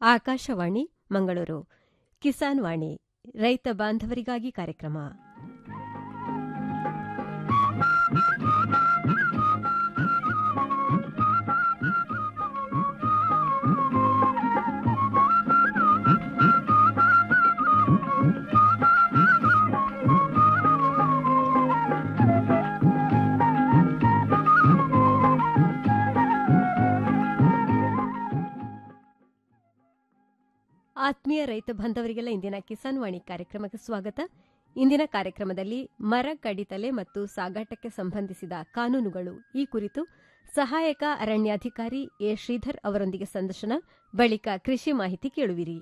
ಆಕಾಶವಾಣಿ ಮಂಗಳೂರು ಕಿಸಾನ್ ವಾಣಿ ರೈತ ಬಾಂಧವರಿಗಾಗಿ ಕಾರ್ಯಕ್ರಮ ಆತ್ಮೀಯ ರೈತ ಬಾಂಧವರಿಗೆಲ್ಲ ಇಂದಿನ ಕಿಸಾನ್ ವಾಣಿ ಕಾರ್ಯಕ್ರಮಕ್ಕೆ ಸ್ವಾಗತ ಇಂದಿನ ಕಾರ್ಯಕ್ರಮದಲ್ಲಿ ಮರ ಕಡಿತಲೆ ಮತ್ತು ಸಾಗಾಟಕ್ಕೆ ಸಂಬಂಧಿಸಿದ ಕಾನೂನುಗಳು ಈ ಕುರಿತು ಸಹಾಯಕ ಅರಣ್ಯಾಧಿಕಾರಿ ಎ ಶ್ರೀಧರ್ ಅವರೊಂದಿಗೆ ಸಂದರ್ಶನ ಬಳಿಕ ಕೃಷಿ ಮಾಹಿತಿ ಕೇಳುವಿರಿ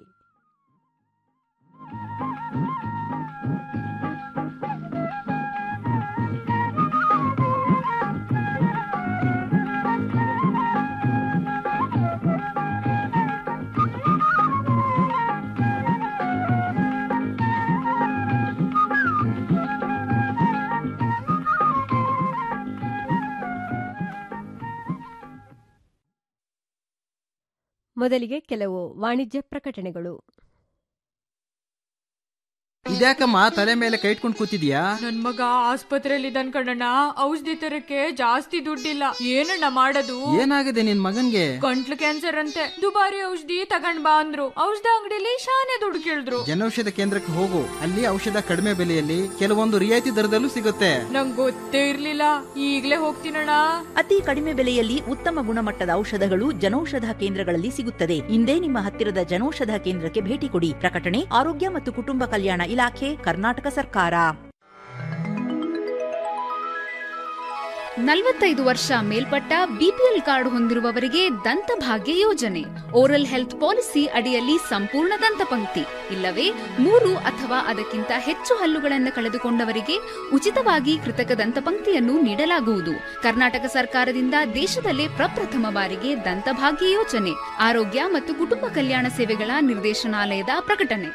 ಮೊದಲಿಗೆ ಕೆಲವು ವಾಣಿಜ್ಯ ಪ್ರಕಟಣೆಗಳು ಇದ್ಯಾಕಮ್ಮ ತಲೆ ಮೇಲೆ ಕೈ ಇಟ್ಕೊಂಡು ಕೂತಿದ್ಯಾ ನನ್ ಮಗ ಆಸ್ಪತ್ರೆಯಲ್ಲಿ ಇದ್ದಾನ್ ಕಣಣ್ಣ ಔಷಧಿ ತರಕ್ಕೆ ಜಾಸ್ತಿ ದುಡ್ಡಿಲ್ಲ ಏನಣ್ಣ ಮಾಡೋದು ಏನಾಗಿದೆ ನಿನ್ ಮಗನ್ಗೆ ಗಂಟ್ಲು ಕ್ಯಾನ್ಸರ್ ಅಂತೆ ದುಬಾರಿ ಔಷಧಿ ತಗೊಂಡ್ ಬಾ ಅಂದ್ರು ಔಷಧ ಅಂಗಡಿಲಿ ಶಾನೆ ದುಡ್ಡು ಕೇಳಿದ್ರು ಜನೌಷಧ ಕೇಂದ್ರಕ್ಕೆ ಹೋಗು ಅಲ್ಲಿ ಔಷಧ ಕಡಿಮೆ ಬೆಲೆಯಲ್ಲಿ ಕೆಲವೊಂದು ರಿಯಾಯಿತಿ ದರದಲ್ಲೂ ಸಿಗುತ್ತೆ ನಂಗ್ ಗೊತ್ತೇ ಇರ್ಲಿಲ್ಲ ಈಗ್ಲೇ ಹೋಗ್ತೀನಣ್ಣ ಅತಿ ಕಡಿಮೆ ಬೆಲೆಯಲ್ಲಿ ಉತ್ತಮ ಗುಣಮಟ್ಟದ ಔಷಧಗಳು ಜನೌಷಧ ಕೇಂದ್ರಗಳಲ್ಲಿ ಸಿಗುತ್ತದೆ ಇಂದೇ ನಿಮ್ಮ ಹತ್ತಿರದ ಜನೌಷಧ ಕೇಂದ್ರಕ್ಕೆ ಭೇಟಿ ಕೊಡಿ ಪ್ರಕಟಣೆ ಆರೋಗ್ಯ ಮತ್ತು ಕುಟುಂಬ ಕಲ್ಯಾಣ ಇಲಾಖೆ ಕರ್ನಾಟಕ ಸರ್ಕಾರ ನಲವತ್ತೈದು ವರ್ಷ ಮೇಲ್ಪಟ್ಟ ಬಿಪಿಎಲ್ ಕಾರ್ಡ್ ಹೊಂದಿರುವವರಿಗೆ ದಂತಭಾಗ್ಯ ಯೋಜನೆ ಓರಲ್ ಹೆಲ್ತ್ ಪಾಲಿಸಿ ಅಡಿಯಲ್ಲಿ ಸಂಪೂರ್ಣ ದಂತಪಂಕ್ತಿ ಇಲ್ಲವೇ ಮೂರು ಅಥವಾ ಅದಕ್ಕಿಂತ ಹೆಚ್ಚು ಹಲ್ಲುಗಳನ್ನು ಕಳೆದುಕೊಂಡವರಿಗೆ ಉಚಿತವಾಗಿ ಕೃತಕ ದಂತಪಂಕ್ತಿಯನ್ನು ನೀಡಲಾಗುವುದು ಕರ್ನಾಟಕ ಸರ್ಕಾರದಿಂದ ದೇಶದಲ್ಲೇ ಪ್ರಪ್ರಥಮ ಬಾರಿಗೆ ದಂತಭಾಗ್ಯ ಯೋಜನೆ ಆರೋಗ್ಯ ಮತ್ತು ಕುಟುಂಬ ಕಲ್ಯಾಣ ಸೇವೆಗಳ ನಿರ್ದೇಶನಾಲಯದ ಪ್ರಕಟಣೆ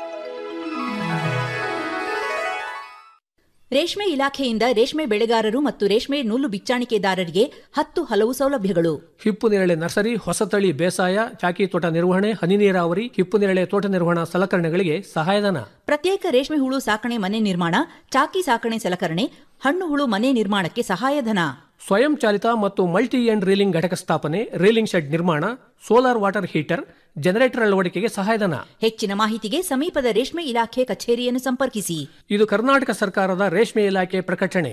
ರೇಷ್ಮೆ ಇಲಾಖೆಯಿಂದ ರೇಷ್ಮೆ ಬೆಳೆಗಾರರು ಮತ್ತು ರೇಷ್ಮೆ ನೂಲು ಬಿಚ್ಚಾಣಿಕೆದಾರರಿಗೆ ಹತ್ತು ಹಲವು ಸೌಲಭ್ಯಗಳು ಹಿಪ್ಪು ನೇರಳೆ ನರ್ಸರಿ ಹೊಸತಳಿ ಬೇಸಾಯ ಚಾಕಿ ತೋಟ ನಿರ್ವಹಣೆ ಹನಿ ನೀರಾವರಿ ಹಿಪ್ಪು ನೇರಳೆ ತೋಟ ನಿರ್ವಹಣಾ ಸಲಕರಣೆಗಳಿಗೆ ಸಹಾಯಧನ ಪ್ರತ್ಯೇಕ ರೇಷ್ಮೆ ಹುಳು ಸಾಕಣೆ ಮನೆ ನಿರ್ಮಾಣ ಚಾಕಿ ಸಾಕಣೆ ಸಲಕರಣೆ ಹಣ್ಣು ಹುಳು ಮನೆ ನಿರ್ಮಾಣಕ್ಕೆ ಸಹಾಯಧನ ಸ್ವಯಂ ಚಾಲಿತ ಮತ್ತು ಮಲ್ಟಿ ಎಂಡ್ ರೀಲಿಂಗ್ ಘಟಕ ಸ್ಥಾಪನೆ ರೀಲಿಂಗ್ ಶೆಡ್ ನಿರ್ಮಾಣ ಸೋಲಾರ್ ವಾಟರ್ ಹೀಟರ್ ಜನರೇಟರ್ ಅಳವಡಿಕೆಗೆ ಸಹಾಯಧನ ಹೆಚ್ಚಿನ ಮಾಹಿತಿಗೆ ಸಮೀಪದ ರೇಷ್ಮೆ ಇಲಾಖೆ ಕಚೇರಿಯನ್ನು ಸಂಪರ್ಕಿಸಿ ಇದು ಕರ್ನಾಟಕ ಸರ್ಕಾರದ ರೇಷ್ಮೆ ಇಲಾಖೆ ಪ್ರಕಟಣೆ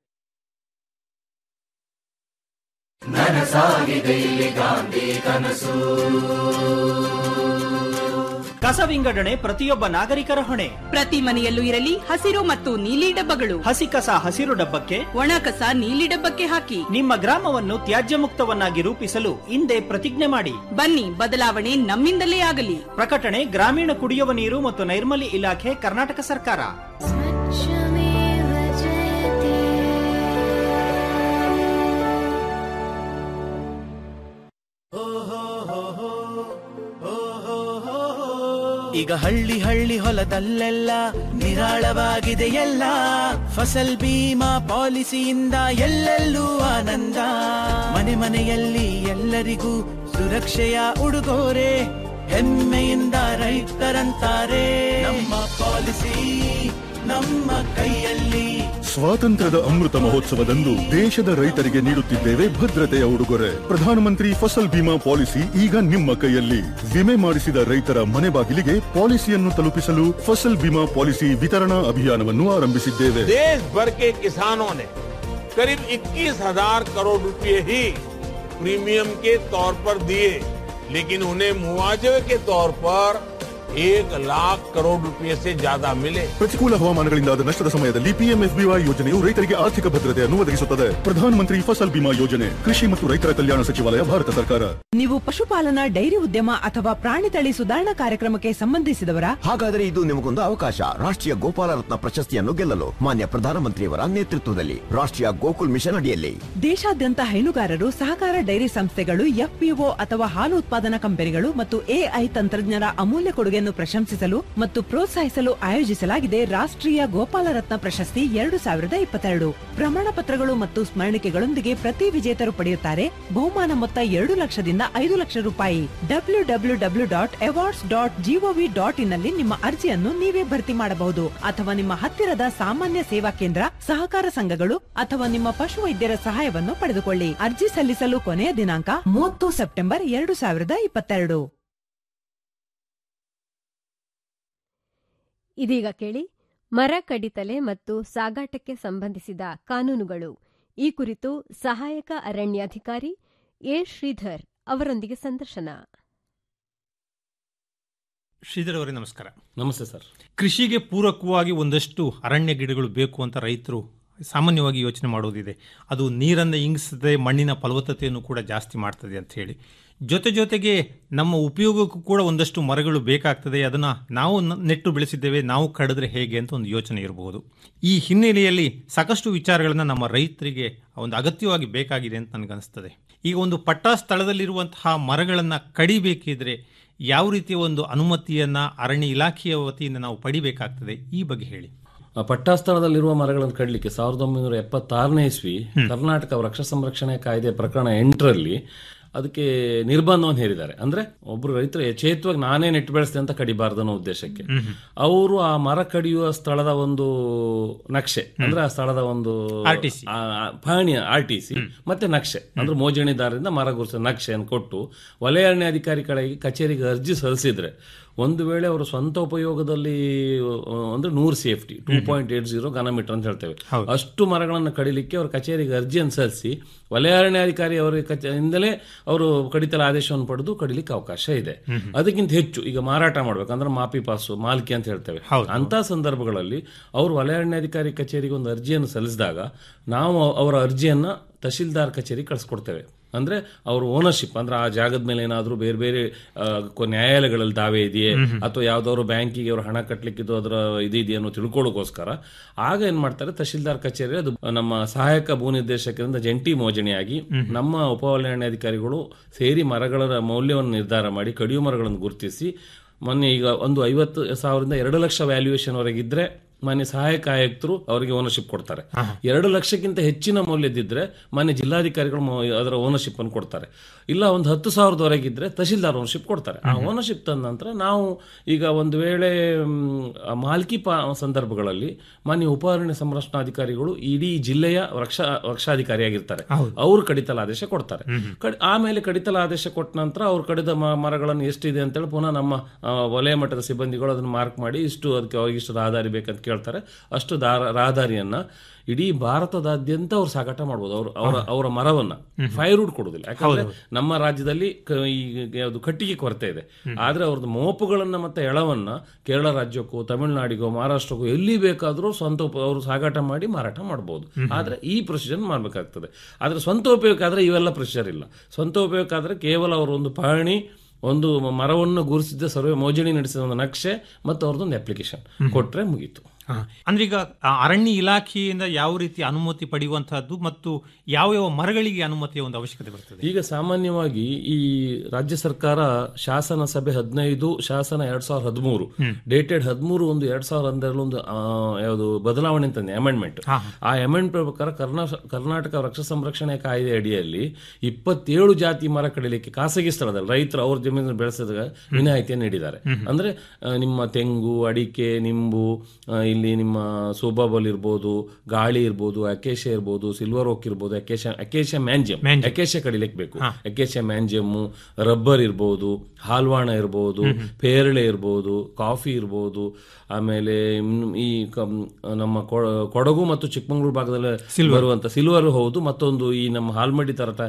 ಕಸ ವಿಂಗಡಣೆ ಪ್ರತಿಯೊಬ್ಬ ನಾಗರಿಕರ ಹೊಣೆ ಪ್ರತಿ ಮನೆಯಲ್ಲೂ ಇರಲಿ ಹಸಿರು ಮತ್ತು ನೀಲಿ ಡಬ್ಬಗಳು ಹಸಿ ಕಸ ಹಸಿರು ಡಬ್ಬಕ್ಕೆ ಒಣ ಕಸ ನೀಲಿ ಡಬ್ಬಕ್ಕೆ ಹಾಕಿ ನಿಮ್ಮ ಗ್ರಾಮವನ್ನು ತ್ಯಾಜ್ಯ ಮುಕ್ತವನ್ನಾಗಿ ರೂಪಿಸಲು ಹಿಂದೆ ಪ್ರತಿಜ್ಞೆ ಮಾಡಿ ಬನ್ನಿ ಬದಲಾವಣೆ ನಮ್ಮಿಂದಲೇ ಆಗಲಿ ಪ್ರಕಟಣೆ ಗ್ರಾಮೀಣ ಕುಡಿಯುವ ನೀರು ಮತ್ತು ನೈರ್ಮಲ್ಯ ಇಲಾಖೆ ಕರ್ನಾಟಕ ಸರ್ಕಾರ ಈಗ ಹಳ್ಳಿ ಹಳ್ಳಿ ಹೊಲದಲ್ಲೆಲ್ಲ ನಿರಾಳವಾಗಿದೆ ಎಲ್ಲ ಫಸಲ್ ಬೀಮಾ ಪಾಲಿಸಿಯಿಂದ ಎಲ್ಲೆಲ್ಲೂ ಆನಂದ ಮನೆ ಮನೆಯಲ್ಲಿ ಎಲ್ಲರಿಗೂ ಸುರಕ್ಷೆಯ ಉಡುಗೊರೆ ಹೆಮ್ಮೆಯಿಂದ ರೈತರಂತಾರೆ ನಮ್ಮ ಪಾಲಿಸಿ ನಮ್ಮ ಕೈಯಲ್ಲಿ ಸ್ವಾತಂತ್ರ್ಯದ ಅಮೃತ ಮಹೋತ್ಸವದಂದು ದೇಶದ ರೈತರಿಗೆ ನೀಡುತ್ತಿದ್ದೇವೆ ಭದ್ರತೆಯ ಉಡುಗೊರೆ ಪ್ರಧಾನಮಂತ್ರಿ ಫಸಲ್ ಬಿಮಾ ಪಾಲಿಸಿ ಈಗ ನಿಮ್ಮ ಕೈಯಲ್ಲಿ ವಿಮೆ ಮಾಡಿಸಿದ ರೈತರ ಮನೆ ಬಾಗಿಲಿಗೆ ಪಾಲಿಸಿಯನ್ನು ತಲುಪಿಸಲು ಫಸಲ್ ಬಿಮಾ ಪಾಲಿಸಿ ವಿತರಣಾ ಅಭಿಯಾನವನ್ನು ಆರಂಭಿಸಿದ್ದೇವೆ देश भर के किसानों ने करीब 21 हजार करोड़ रुपए ही प्रीमियम के तौर पर दिए लेकिन उन्हें मुआवजे के तौर पर एक लाख करोड़ रुपए से ज्यादा मिले ಪ್ರತಿಕೂಲ ಹವಾಮಾನಗಳಿಂದಾದ ನಷ್ಟದ ಸಮಯದಲ್ಲಿ ಪಿಎಂಎಫ್ಬಿವೈ ಯೋಜನೆಯು ರೈತರಿಗೆ ಆರ್ಥಿಕ ಭದ್ರತೆಯನ್ನು ಒದಗಿಸುತ್ತದೆ ಪ್ರಧಾನಮಂತ್ರಿ ಫಸಲ್ ಬಿಮಾ ಯೋಜನೆ ಕೃಷಿ ಮತ್ತು ರೈತರ ಕಲ್ಯಾಣ ಸಚಿವಾಲಯ ಭಾರತ ಸರ್ಕಾರ ನೀವು ಪಶುಪಾಲನಾ ಡೈರಿ ಉದ್ಯಮ ಅಥವಾ ಪ್ರಾಣಿ ತಳಿ ಸುಧಾರಣಾ ಕಾರ್ಯಕ್ರಮಕ್ಕೆ ಸಂಬಂಧಿಸಿದವರ ಹಾಗಾದರೆ ಇದು ನಿಮಗೊಂದು ಅವಕಾಶ ರಾಷ್ಟ್ರೀಯ ಗೋಪಾಲ ರತ್ನ ಪ್ರಶಸ್ತಿಯನ್ನು ಗೆಲ್ಲಲು ಮಾನ್ಯ ಪ್ರಧಾನಮಂತ್ರಿಯವರ ನೇತೃತ್ವದಲ್ಲಿ ರಾಷ್ಟ್ರೀಯ ಗೋಕುಲ್ ಮಿಷನ್ ಅಡಿಯಲ್ಲಿ ದೇಶಾದ್ಯಂತ ಹೈನುಗಾರರು ಸಹಕಾರ ಡೈರಿ ಸಂಸ್ಥೆಗಳು ಎಫ್ಪಿಒ ಅಥವಾ ಹಾಲು ಉತ್ಪಾದನಾ ಕಂಪನಿಗಳು ಮತ್ತು ಎಐ ತಂತ್ರಜ್ಞರ ಅಮೂಲ್ಯ ಕೊಡುಗೆ ಪ್ರತಿಭೆಯನ್ನು ಪ್ರಶಂಸಿಸಲು ಮತ್ತು ಪ್ರೋತ್ಸಾಹಿಸಲು ಆಯೋಜಿಸಲಾಗಿದೆ ರಾಷ್ಟ್ರೀಯ ಗೋಪಾಲ ರತ್ನ ಪ್ರಶಸ್ತಿ ಎರಡು ಸಾವಿರದ ಇಪ್ಪತ್ತೆರಡು ಪ್ರಮಾಣ ಪತ್ರಗಳು ಮತ್ತು ಸ್ಮರಣಿಕೆಗಳೊಂದಿಗೆ ಪ್ರತಿ ವಿಜೇತರು ಪಡೆಯುತ್ತಾರೆ ಬಹುಮಾನ ಮೊತ್ತ ಎರಡು ಲಕ್ಷದಿಂದ ಐದು ಲಕ್ಷ ರೂಪಾಯಿ W W W dot awards dot G O V dot ಇನ್ನಲ್ಲಿ ನಿಮ್ಮ ಅರ್ಜಿಯನ್ನು ನೀವೇ ಭರ್ತಿ ಮಾಡಬಹುದು ಅಥವಾ ನಿಮ್ಮ ಹತ್ತಿರದ ಸಾಮಾನ್ಯ ಸೇವಾ ಕೇಂದ್ರ ಸಹಕಾರ ಸಂಘಗಳು ಅಥವಾ ನಿಮ್ಮ ಪಶುವೈದ್ಯರ ಸಹಾಯವನ್ನು ಪಡೆದುಕೊಳ್ಳಿ ಅರ್ಜಿ ಸಲ್ಲಿಸಲು ಕೊನೆಯ ದಿನಾಂಕ ಮೂವತ್ತು ಸೆಪ್ಟೆಂಬರ್ ಎರಡು ಸಾವಿರದ ಇಪ್ಪತ್ತೆರಡು ಇದೀಗ ಕೇಳಿ ಮರ ಕಡಿತಲೆ ಮತ್ತು ಸಾಗಾಟಕ್ಕೆ ಸಂಬಂಧಿಸಿದ ಕಾನೂನುಗಳು ಈ ಕುರಿತು ಸಹಾಯಕ ಅರಣ್ಯಾಧಿಕಾರಿ ಎ ಶ್ರೀಧರ್ ಅವರೊಂದಿಗೆ ಸಂದರ್ಶನ ಶ್ರೀಧರ್ ಅವರೇ ನಮಸ್ಕಾರ ನಮಸ್ತೆ ಸರ್ ಕೃಷಿಗೆ ಪೂರಕವಾಗಿ ಒಂದಷ್ಟು ಅರಣ್ಯ ಗಿಡಗಳು ಬೇಕು ಅಂತ ರೈತರು ಸಾಮಾನ್ಯವಾಗಿ ಯೋಚನೆ ಮಾಡೋದಿದೆ ಅದು ನೀರನ್ನು ಇಂಗಿಸ್ತದೆ ಮಣ್ಣಿನ ಫಲವತ್ತತೆಯನ್ನು ಕೂಡ ಜಾಸ್ತಿ ಮಾಡ್ತದೆ ಅಂತ ಹೇಳಿ ಜೊತೆ ಜೊತೆಗೆ ನಮ್ಮ ಉಪಯೋಗಕ್ಕೂ ಕೂಡ ಒಂದಷ್ಟು ಮರಗಳು ಬೇಕಾಗ್ತದೆ ಅದನ್ನು ನಾವು ನ- ನೆಟ್ಟು ಬೆಳೆಸಿದ್ದೇವೆ ನಾವು ಕಡಿದ್ರೆ ಹೇಗೆ ಅಂತ ಒಂದು ಯೋಚನೆ ಇರಬಹುದು ಈ ಹಿನ್ನೆಲೆಯಲ್ಲಿ ಸಾಕಷ್ಟು ವಿಚಾರಗಳನ್ನು ನಮ್ಮ ರೈತರಿಗೆ ಒಂದು ಅಗತ್ಯವಾಗಿ ಬೇಕಾಗಿದೆ ಅಂತ ನನಗನ್ನಿಸ್ತದೆ ಈಗ ಒಂದು ಪಟ್ಟ ಸ್ಥಳದಲ್ಲಿರುವಂತಹ ಮರಗಳನ್ನು ಕಡಿಬೇಕಿದ್ರೆ ಯಾವ ರೀತಿಯ ಒಂದು ಅನುಮತಿಯನ್ನ ಅರಣ್ಯ ಇಲಾಖೆಯ ವತಿಯಿಂದ ನಾವು ಪಡಿಬೇಕಾಗ್ತದೆ ಈ ಬಗ್ಗೆ ಹೇಳಿ ಆ ಪಟ್ಟಾಸ್ಥಳದಲ್ಲಿರುವ ಮರಗಳನ್ನು ಕಡಲಿಕ್ಕೆ ಸಾವಿರದ ಒಂಬೈನೂರ ಎಪ್ಪತ್ತಾರನೇ ಇಸ್ವಿ ಕರ್ನಾಟಕ ವೃಕ್ಷ ಸಂರಕ್ಷಣೆ ಕಾಯ್ದೆ ಪ್ರಕರಣ ಎಂಟರಲ್ಲಿ ಅದಕ್ಕೆ ನಿರ್ಬಂಧವನ್ನು ಹೇರಿದ್ದಾರೆ ಅಂದ್ರೆ ಒಬ್ರು ರೈತರು ಯಥೇಚ್ಛವಾಗಿ ನಾನೇ ನೆಟ್ಟು ಬೆಳೆಸ್ತೆ ಅಂತ ಕಡಿಬಾರ್ದು ಅನ್ನೋ ಉದ್ದೇಶಕ್ಕೆ ಅವರು ಆ ಮರ ಕಡಿಯುವ ಸ್ಥಳದ ಒಂದು ನಕ್ಷೆ ಅಂದ್ರೆ ಆ ಸ್ಥಳದ ಒಂದು RTC. ಆ, ಆ, ಪಹಣಿ ಆರ್ ಟಿ ಸಿ ಮತ್ತೆ ನಕ್ಷೆ ಅಂದ್ರೆ ಮೋಜಣಿದಾರರಿಂದ ಮರ ಗುರುತಿಸಿದ ನಕ್ಷೆಯನ್ನು ಕೊಟ್ಟು ವಲಯ ಅರಣ್ಯಾಧಿಕಾರಿಗಳಿಗೆ ಕಚೇರಿಗೆ ಅರ್ಜಿ ಸಲ್ಲಿಸಿದ್ರೆ ಒಂದು ವೇಳೆ ಅವರು ಸ್ವಂತ ಉಪಯೋಗದಲ್ಲಿ ಆ, ಅಂದ್ರೆ ನೂರು safety two point eight zero ಘನಮೀಟರ್ ಅಂತ ಹೇಳ್ತೇವೆ ಅಷ್ಟು ಮರಗಳನ್ನು ಕಡಿಲಿಕ್ಕೆ ಅವರು ಕಚೇರಿಗೆ ಅರ್ಜಿಯನ್ನು ಸಲ್ಲಿಸಿ ವಲಯ ಅರಣ್ಯಾಧಿಕಾರಿ ಅವರ ಕಚೇ- ಇಂದಲೇ ಅವರು ಕಡಿತಲ ಆದೇಶವನ್ನು ಪಡೆದು ಕಡಿಲಿಕ್ಕೆ ಅವಕಾಶ ಇದೆ ಅದಕ್ಕಿಂತ ಹೆಚ್ಚು ಈಗ ಮಾರಾಟ ಮಾಡ್ಬೇಕಂದ್ರೆ ಮಾಪಿ ಪಾಸು ಮಾಲ್ಕಿ ಅಂತ ಹೇಳ್ತೇವೆ ಅಂತ ಸಂದರ್ಭಗಳಲ್ಲಿ ಅವರು ವಲಯ ಅರಣ್ಯಾಧಿಕಾರಿ ಕಚೇರಿಗೆ ಒಂದು ಅರ್ಜಿಯನ್ನು ಸಲ್ಲಿಸಿದಾಗ ನಾವು ಅವರ ಅರ್ಜಿಯನ್ನ ತಹಶೀಲ್ದಾರ್ ಕಚೇರಿಗೆ ಕಳಿಸ್ಕೊಡ್ತೇವೆ ಅಂದ್ರೆ ಅವ್ರ ಓನರ್ಶಿಪ್ ಅಂದ್ರೆ ಆ ಜಾಗದ ಮೇಲೆ ಏನಾದರೂ ಬೇರೆ ಬೇರೆ ಆ, ಕೊ- ನ್ಯಾಯಾಲಯಗಳಲ್ಲಿ ದಾವೆ ಇದೆಯೇ ಅಥವಾ ಯಾವ್ದಾದ್ರು ಬ್ಯಾಂಕಿಗೆ ಅವರು ಹಣ ಕಟ್ಟಲಿಕ್ಕಿದ್ದು ಅದರ ಇದೆಯೇ ಅನ್ನೋ ತಿಳ್ಕೊಳ್ಳೋಕೋಸ್ಕರ ಆಗ ಏನ್ ಮಾಡ್ತಾರೆ ತಹಶೀಲ್ದಾರ್ ಕಚೇರಿ ಅದು ನಮ್ಮ ಸಹಾಯಕ ಭೂ ನಿರ್ದೇಶಕರಿಂದ ಜಂಟಿ ಮೋಜಣಿಯಾಗಿ ನಮ್ಮ ಉಪವಲಯಾಣಾಧಿಕಾರಿಗಳು ಸೇರಿ ಮರಗಳ ಮೌಲ್ಯವನ್ನು ನಿರ್ಧಾರ ಮಾಡಿ ಕಡಿಯು ಮರಗಳನ್ನು ಗುರುತಿಸಿ ಮೊನ್ನೆ ಈಗ ಒಂದು ಐವತ್ತು ಸಾವಿರದಿಂದ ಎರಡು ಲಕ್ಷ ವ್ಯಾಲ್ಯೂಯೇಷನ್ ವರೆಗಿದ್ರೆ ಮಾನ್ಯ ಸಹಾಯಕ ಆಯುಕ್ತರು ಅವರಿಗೆ ಓನರ್ಶಿಪ್ ಕೊಡ್ತಾರೆ ಎರಡು ಲಕ್ಷಕ್ಕಿಂತ ಹೆಚ್ಚಿನ ಮೌಲ್ಯದಿದ್ರೆ ಮಾನ್ಯ ಜಿಲ್ಲಾಧಿಕಾರಿಗಳು ಮೊ- ಅದರ ಓನರ್ಶಿಪ್ ಅನ್ನು ಕೊಡ್ತಾರೆ ಇಲ್ಲ ಒಂದು ಹತ್ತು ಸಾವಿರದವರೆಗಿದ್ರೆ ತಹಶೀಲ್ದಾರ್ ಓನರ್ಶಿಪ್ ಕೊಡ್ತಾರೆ ಆ ಓನರ್ಶಿಪ್ ತಂದ ನಂತರ ನಾವು ಈಗ ಒಂದು ವೇಳೆ ಮ್, ಆ ಮಾಲ್ಕಿ ಪಾ ಸಂದರ್ಭಗಳಲ್ಲಿ ಮಾನ್ಯ ಉಪ ಅರಣ್ಯ ಸಂರಕ್ಷಣಾಧಿಕಾರಿಗಳು ಇಡೀ ಜಿಲ್ಲೆಯ ವೃಕ್ಷ ವೃಕ್ಷಾಧಿಕಾರಿಯಾಗಿರ್ತಾರೆ ಅವರು ಕಡಿತಲ ಆದೇಶ ಕೊಡ್ತಾರೆ ಕಡ್- ಆಮೇಲೆ ಕಡಿತಲ ಆದೇಶ ಕೊಟ್ಟ ನಂತರ ಅವ್ರು ಕಡಿದ ಮ- ಮರಗಳನ್ನು ಎಷ್ಟಿದೆ ಅಂತೇಳಿ ಪುನಃ ನಮ್ಮ ಆ, ವಲಯ ಮಟ್ಟದ ಸಿಬ್ಬಂದಿಗಳು ಅದನ್ನು ಮಾರ್ಕ್ ಮಾಡಿ ಇಷ್ಟು ಅದಕ್ಕೆ ಅವ್ರಿಗೆ ಇಷ್ಟು ರಹದಾರಿ ಬೇಕಂತ ಕೇಳ್ತಾರೆ ಅಷ್ಟು ದಾರ ರಹದಾರಿಯನ್ನ ಇಡೀ ಭಾರತದಾದ್ಯಂತ ಅವ್ರು ಸಾಗಾಟ ಮಾಡ್ಬೋದು ಅವ್ರು ಅವರ ಅವರ ಮರವನ್ನ ಫೈರ್ವುಡ್ ಕೊಡುದಿಲ್ಲ ಯಾಕಂದ್ರೆ ನಮ್ಮ ರಾಜ್ಯದಲ್ಲಿ ಕ- ಈ ಯಾವುದು ಕಟ್ಟಿಗೆ ಕೊರತೆ ಇದೆ ಆದ್ರೆ ಅವ್ರದ್ದು ಮೋಪುಗಳನ್ನ ಮತ್ತೆ ಎಳವನ್ನ ಕೇರಳ ರಾಜ್ಯಕ್ಕೂ ತಮಿಳುನಾಡಿಗೋ ಮಹಾರಾಷ್ಟ್ರಕ್ಕೂ ಎಲ್ಲಿ ಬೇಕಾದ್ರೂ ಸ್ವಂತ ಉಪ- ಅವರು ಸಾಗಾಟ ಮಾಡಿ ಮಾರಾಟ ಮಾಡಬಹುದು ಆದ್ರೆ ಈ ಪ್ರೊಸೀಜರ್ ಮಾಡ್ಬೇಕಾಗ್ತದೆ ಆದ್ರೆ ಸ್ವಂತ ಉಪಯೋಗಕ್ಕಾದ್ರೆ ಇವೆಲ್ಲ ಪ್ರೊಸೀಜರ್ ಇಲ್ಲ ಸ್ವಂತ ಉಪಯೋಗಕ್ಕಾದ್ರೆ ಕೇವಲ ಅವರು ಒಂದು ಪಹಣಿ ಒಂದು ಮರವನ್ನು ಗುರುತಿಸಿದ ಸರ್ವೆ ಮೋಜಣಿ ನಡೆಸಿದ ಒಂದು ನಕ್ಷೆ ಮತ್ತು ಅವ್ರದ್ದೊಂದು ಅಪ್ಲಿಕೇಶನ್ ಕೊಟ್ರೆ ಮುಗೀತು ಹಾ. ಅಂದ್ರೆ ಈಗ ಆ ಅರಣ್ಯ ಇಲಾಖೆಯಿಂದ ಯಾವ ರೀತಿ ಅನುಮತಿ ಪಡೆಯುವಂತಹದ್ದು ಮತ್ತು ಯಾವ ಯಾವ ಮರಗಳಿಗೆ ಅನುಮತಿಯ ಒಂದು ಅವಶ್ಯಕತೆ ಬರ್ತದೆ ಈಗ ಸಾಮಾನ್ಯವಾಗಿ ಈ ರಾಜ್ಯ ಸರ್ಕಾರ ಶಾಸನ ಸಭೆ ಹದಿನೈದು ಶಾಸನ ಎರಡ್ ಸಾವಿರದ ಹದಿಮೂರು ಡೇಟೆಡ್ ಹದಿಮೂರು ಒಂದು ಎರಡ್ ಸಾವಿರದ ಹನ್ನೆರಡು ಒಂದು ಆ, ಯಾವುದು ಬದಲಾವಣೆ ಅಂತಂದೆ ಅಮೆಂಡ್ಮೆಂಟ್ ಆ ಅಮೆಂಡ್ ಪ್ರಕಾರ ಕರ್ನಾ- ಕರ್ನಾಟಕ ವೃಕ್ಷ ಸಂರಕ್ಷಣೆ ಕಾಯ್ದೆ ಅಡಿಯಲ್ಲಿ ಇಪ್ಪತ್ತೇಳು ಜಾತಿ ಮರ ಕಡಿಲಿಕ್ಕೆ ಖಾಸಗಿ ಸ್ಥಳದಲ್ಲಿ ರೈತರು ಅವ್ರ ಜಮೀನು ಬೆಳೆಸಿದಾಗ ವಿನಾಯಿತಿಯನ್ನು ನೀಡಿದ್ದಾರೆ ಅಂದ್ರೆ ಆ, ನಿಮ್ಮ ತೆಂಗು ಅಡಿಕೆ ನಿಂಬು ಆ, ಇಲ್ಲಿ ನಿಮ್ಮ ಸೋಬಾಬಲ್ ಇರ್ಬೋದು ಗಾಳಿ ಇರ್ಬೋದು ಅಕೇಶ ಇರ್ಬೋದು ಸಿಲ್ವರ್ ಓಕ್ ಇರ್ಬೋದು ಅಕೇಶ ಅಕೇಶ ಮ್ಯಾಂಜಿಯಂ ಅಕೇಶ ಕಡಿಲಿಕ್ಕೆ ಬೇಕು ಅಕೇಶ ಮ್ಯಾಂಜಿಯಮ್ಮು ರಬ್ಬರ್ ಇರ್ಬೋದು ಹಾಲ್ವಾಣ ಇರ್ಬೋದು ಪೇರಳೆ ಇರ್ಬೋದು ಕಾಫಿ ಇರ್ಬೋದು ಆಮೇಲೆ ಇನ್ನು ಈ ಕಮ್- ನಮ್ಮ ಕೊ- ಕೊಡಗು ಮತ್ತು ಚಿಕ್ಕಮಗಳೂರು ಭಾಗದಲ್ಲಿ ಬರುವಂತ ಸಿಲ್ವರ್ ಹೌದು ಮತ್ತೊಂದು ಈ ನಮ್ಮ ಹಾಲ್ಮಡಿ ತರಟ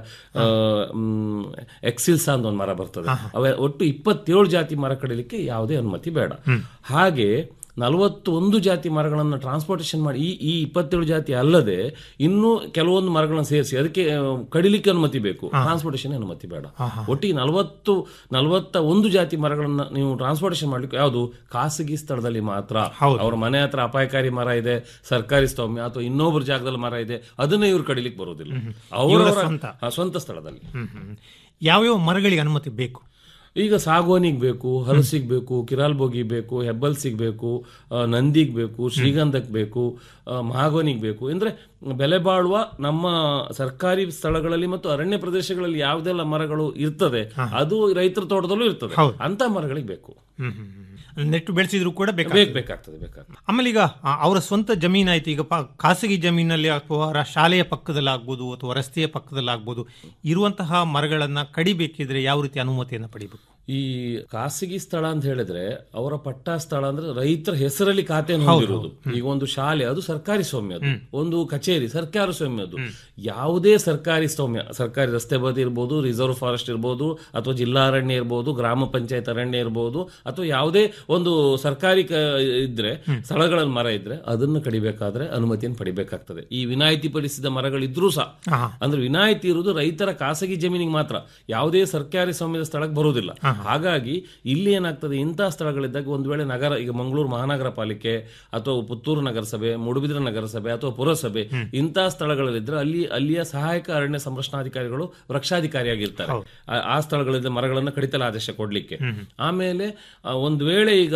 ಎಕ್ಸಿಲ್ಸಾ ಅಂತ ಒಂದು ಮರ ಬರ್ತದೆ ಅವ ಒಟ್ಟು ಇಪ್ಪತ್ತೇಳು ಜಾತಿ ಮರ ಕಡಿಲಿಕ್ಕೆ ಯಾವುದೇ ಅನುಮತಿ ಬೇಡ ಹಾಗೆ ನಲವತ್ತೊಂದು ಜಾತಿ ಮರಗಳನ್ನು ಟ್ರಾನ್ಸ್ಪೋರ್ಟೇಷನ್ ಮಾಡಿ ಈ ಈ ಇಪ್ಪತ್ತೇಳು ಜಾತಿ ಅಲ್ಲದೆ ಇನ್ನೂ ಕೆಲವೊಂದು ಮರಗಳನ್ನು ಸೇರಿಸಿ ಅದಕ್ಕೆ ಆ, ಕಡಿಲಿಕ್ಕೆ ಅನುಮತಿ ಬೇಕು ಟ್ರಾನ್ಸ್ಪೋರ್ಟೇಷನ್ ಅನುಮತಿ ಬೇಡ ಒಟ್ಟಿಗೆ ನಲವತ್ತು ನಲವತ್ತ ಒಂದು ಜಾತಿ ಮರಗಳನ್ನ ನೀವು ಟ್ರಾನ್ಸ್ಪೋರ್ಟೇಷನ್ ಮಾಡ್ಲಿಕ್ಕೆ ಯಾವುದು ಖಾಸಗಿ ಸ್ಥಳದಲ್ಲಿ ಮಾತ್ರ ಅವ್ರ ಮನೆ ಹತ್ರ ಅಪಾಯಕಾರಿ ಮರ ಇದೆ ಸರ್ಕಾರಿ ಸ್ವಾಮ್ಯ ಅಥವಾ ಇನ್ನೊಬ್ಬರ ಜಾಗದಲ್ಲಿ ಮರ ಇದೆ ಅದನ್ನ ಇವ್ರು ಕಡಿಲಿಕ್ಕೆ ಬರೋದಿಲ್ಲ ಇವರ ಅವರ ಸ್ವಂತ. ಸ್ವಂತ ಸ್ಥಳದಲ್ಲಿ ಹ್ಮ್, ಹ್ಮ್. ಯಾವ್ಯಾವ ಮರಗಳಿಗೆ ಅನುಮತಿ ಬೇಕು ಈಗ ಸಾಗೋನಿಗ್ ಬೇಕು ಹಲಸಿಗ್ ಬೇಕು ಕಿರಾಲ್ಬೋಗಿ ಬೇಕು ಹೆಬ್ಬಲ್ಸಿಗ್ ಬೇಕು ಆ, ನಂದಿಗ್ ಬೇಕು ಶ್ರೀಗಂಧಕ್ ಬೇಕು ಆ, ಮಹಾಗೋನಿಗ್ ಬೇಕು ಅಂದ್ರೆ ಬೆಲೆ ಬಾಳುವ ನಮ್ಮ ಸರ್ಕಾರಿ ಸ್ಥಳಗಳಲ್ಲಿ ಮತ್ತು ಅರಣ್ಯ ಪ್ರದೇಶಗಳಲ್ಲಿ ಯಾವುದೆಲ್ಲ ಮರಗಳು ಇರ್ತದೆ ಅದು ರೈತರ ತೋಟದಲ್ಲೂ ಇರ್ತದೆ ಅಂತ ಮರಗಳಿಗೆ ಬೇಕು ನೆಟ್ಟು ಬೆಳೆಸಿದ್ರು ಕೂಡ ಬೇಕು ಬೇಕಾಗ್ತದೆ ಬೇಕಾಗ್ತದೆ ಬೇಕಾಗ್ತದೆ ಆಮೇಲೆ ಈಗ ಆ, ಅವರ ಸ್ವಂತ ಜಮೀನಾಯ್ತು ಈಗ ಪ- ಖಾಸಗಿ ಜಮೀನಲ್ಲಿ ಅಥವಾ ಅವರ ಶಾಲೆಯ ಪಕ್ಕದಲ್ಲಿ ಆಗ್ಬೋದು ಅಥವಾ ರಸ್ತೆಯ ಪಕ್ಕದಲ್ಲಿ ಆಗ್ಬೋದು ಇರುವಂತಹ ಮರಗಳನ್ನ ಕಡಿಬೇಕಿದ್ರೆ ಯಾವ ರೀತಿ ಅನುಮತಿಯನ್ನು ಪಡಿಬೇಕು ಈ ಖಾಸಗಿ ಸ್ಥಳ ಅಂತ ಹೇಳಿದ್ರೆ ಅವರ ಪಟ್ಟ ಸ್ಥಳ ಅಂದ್ರೆ ರೈತರ ಹೆಸರಲ್ಲಿ ಖಾತೆಯನ್ನು ಹೊಂದಿರುವುದು ಈಗ ಒಂದು ಶಾಲೆ ಅದು ಸರ್ಕಾರಿ ಸ್ವಾಮ್ಯದ್ದು ಒಂದು ಕಚೇರಿ ಸರ್ಕಾರ ಸ್ವಾಮ್ಯದ್ದು ಯಾವುದೇ ಸರ್ಕಾರಿ ಸ್ವಾಮ್ಯ ಸರ್ಕಾರಿ ರಸ್ತೆ ಬದಿ ಇರ್ಬೋದು ರಿಸರ್ವ್ ಫಾರೆಸ್ಟ್ ಇರ್ಬೋದು ಅಥವಾ ಜಿಲ್ಲಾ ಅರಣ್ಯ ಇರ್ಬೋದು ಗ್ರಾಮ ಪಂಚಾಯತ್ ಅರಣ್ಯ ಇರ್ಬೋದು ಅಥವಾ ಯಾವುದೇ ಒಂದು ಸರ್ಕಾರಿ ಕ- ಇದ್ರೆ ಸ್ಥಳಗಳಲ್ಲಿ ಮರ ಇದ್ರೆ ಅದನ್ನು ಕಡಿಬೇಕಾದ್ರೆ ಅನುಮತಿಯನ್ನು ಪಡಿಬೇಕಾಗ್ತದೆ ಈ ವಿನಾಯಿತಿ ಪಡಿಸಿದ ಮರಗಳಿದ್ರೂ ಸಹ ಅಂದ್ರೆ ವಿನಾಯಿತಿ ಇರುವುದು ರೈತರ ಖಾಸಗಿ ಜಮೀನಿಗೆ ಮಾತ್ರ ಯಾವುದೇ ಸರ್ಕಾರಿ ಸ್ವಾಮ್ಯದ ಸ್ಥಳಕ್ಕೆ ಬರುವುದಿಲ್ಲ ಹಾಗಾಗಿ ಇಲ್ಲಿ ಏನಾಗ್ತದೆ ಇಂತಹ ಸ್ಥಳಗಳಿದ್ದಾಗ ಒಂದು ವೇಳೆ ನಗರ ಈಗ ಮಂಗಳೂರು ಮಹಾನಗರ ಪಾಲಿಕೆ ಅಥವಾ ಪುತ್ತೂರು ನಗರಸಭೆ ಮೂಡುಬಿದಿರೆ ನಗರಸಭೆ ಅಥವಾ ಪುರಸಭೆ ಇಂತಹ ಸ್ಥಳಗಳಲ್ಲಿದ್ರೆ ಅಲ್ಲಿ ಅಲ್ಲಿಯ ಸಹಾಯಕ ಅರಣ್ಯ ಸಂರಕ್ಷಣಾಧಿಕಾರಿಗಳು ವೃಕ್ಷಾಧಿಕಾರಿಯಾಗಿರ್ತಾರೆ ಆ- ಆ ಸ್ಥಳಗಳಿಂದ ಮರಗಳನ್ನು ಕಡಿತಲ ಆದೇಶ ಕೊಡ್ಲಿಕ್ಕೆ ಆಮೇಲೆ ಆ, ಒಂದು ವೇಳೆ ಈಗ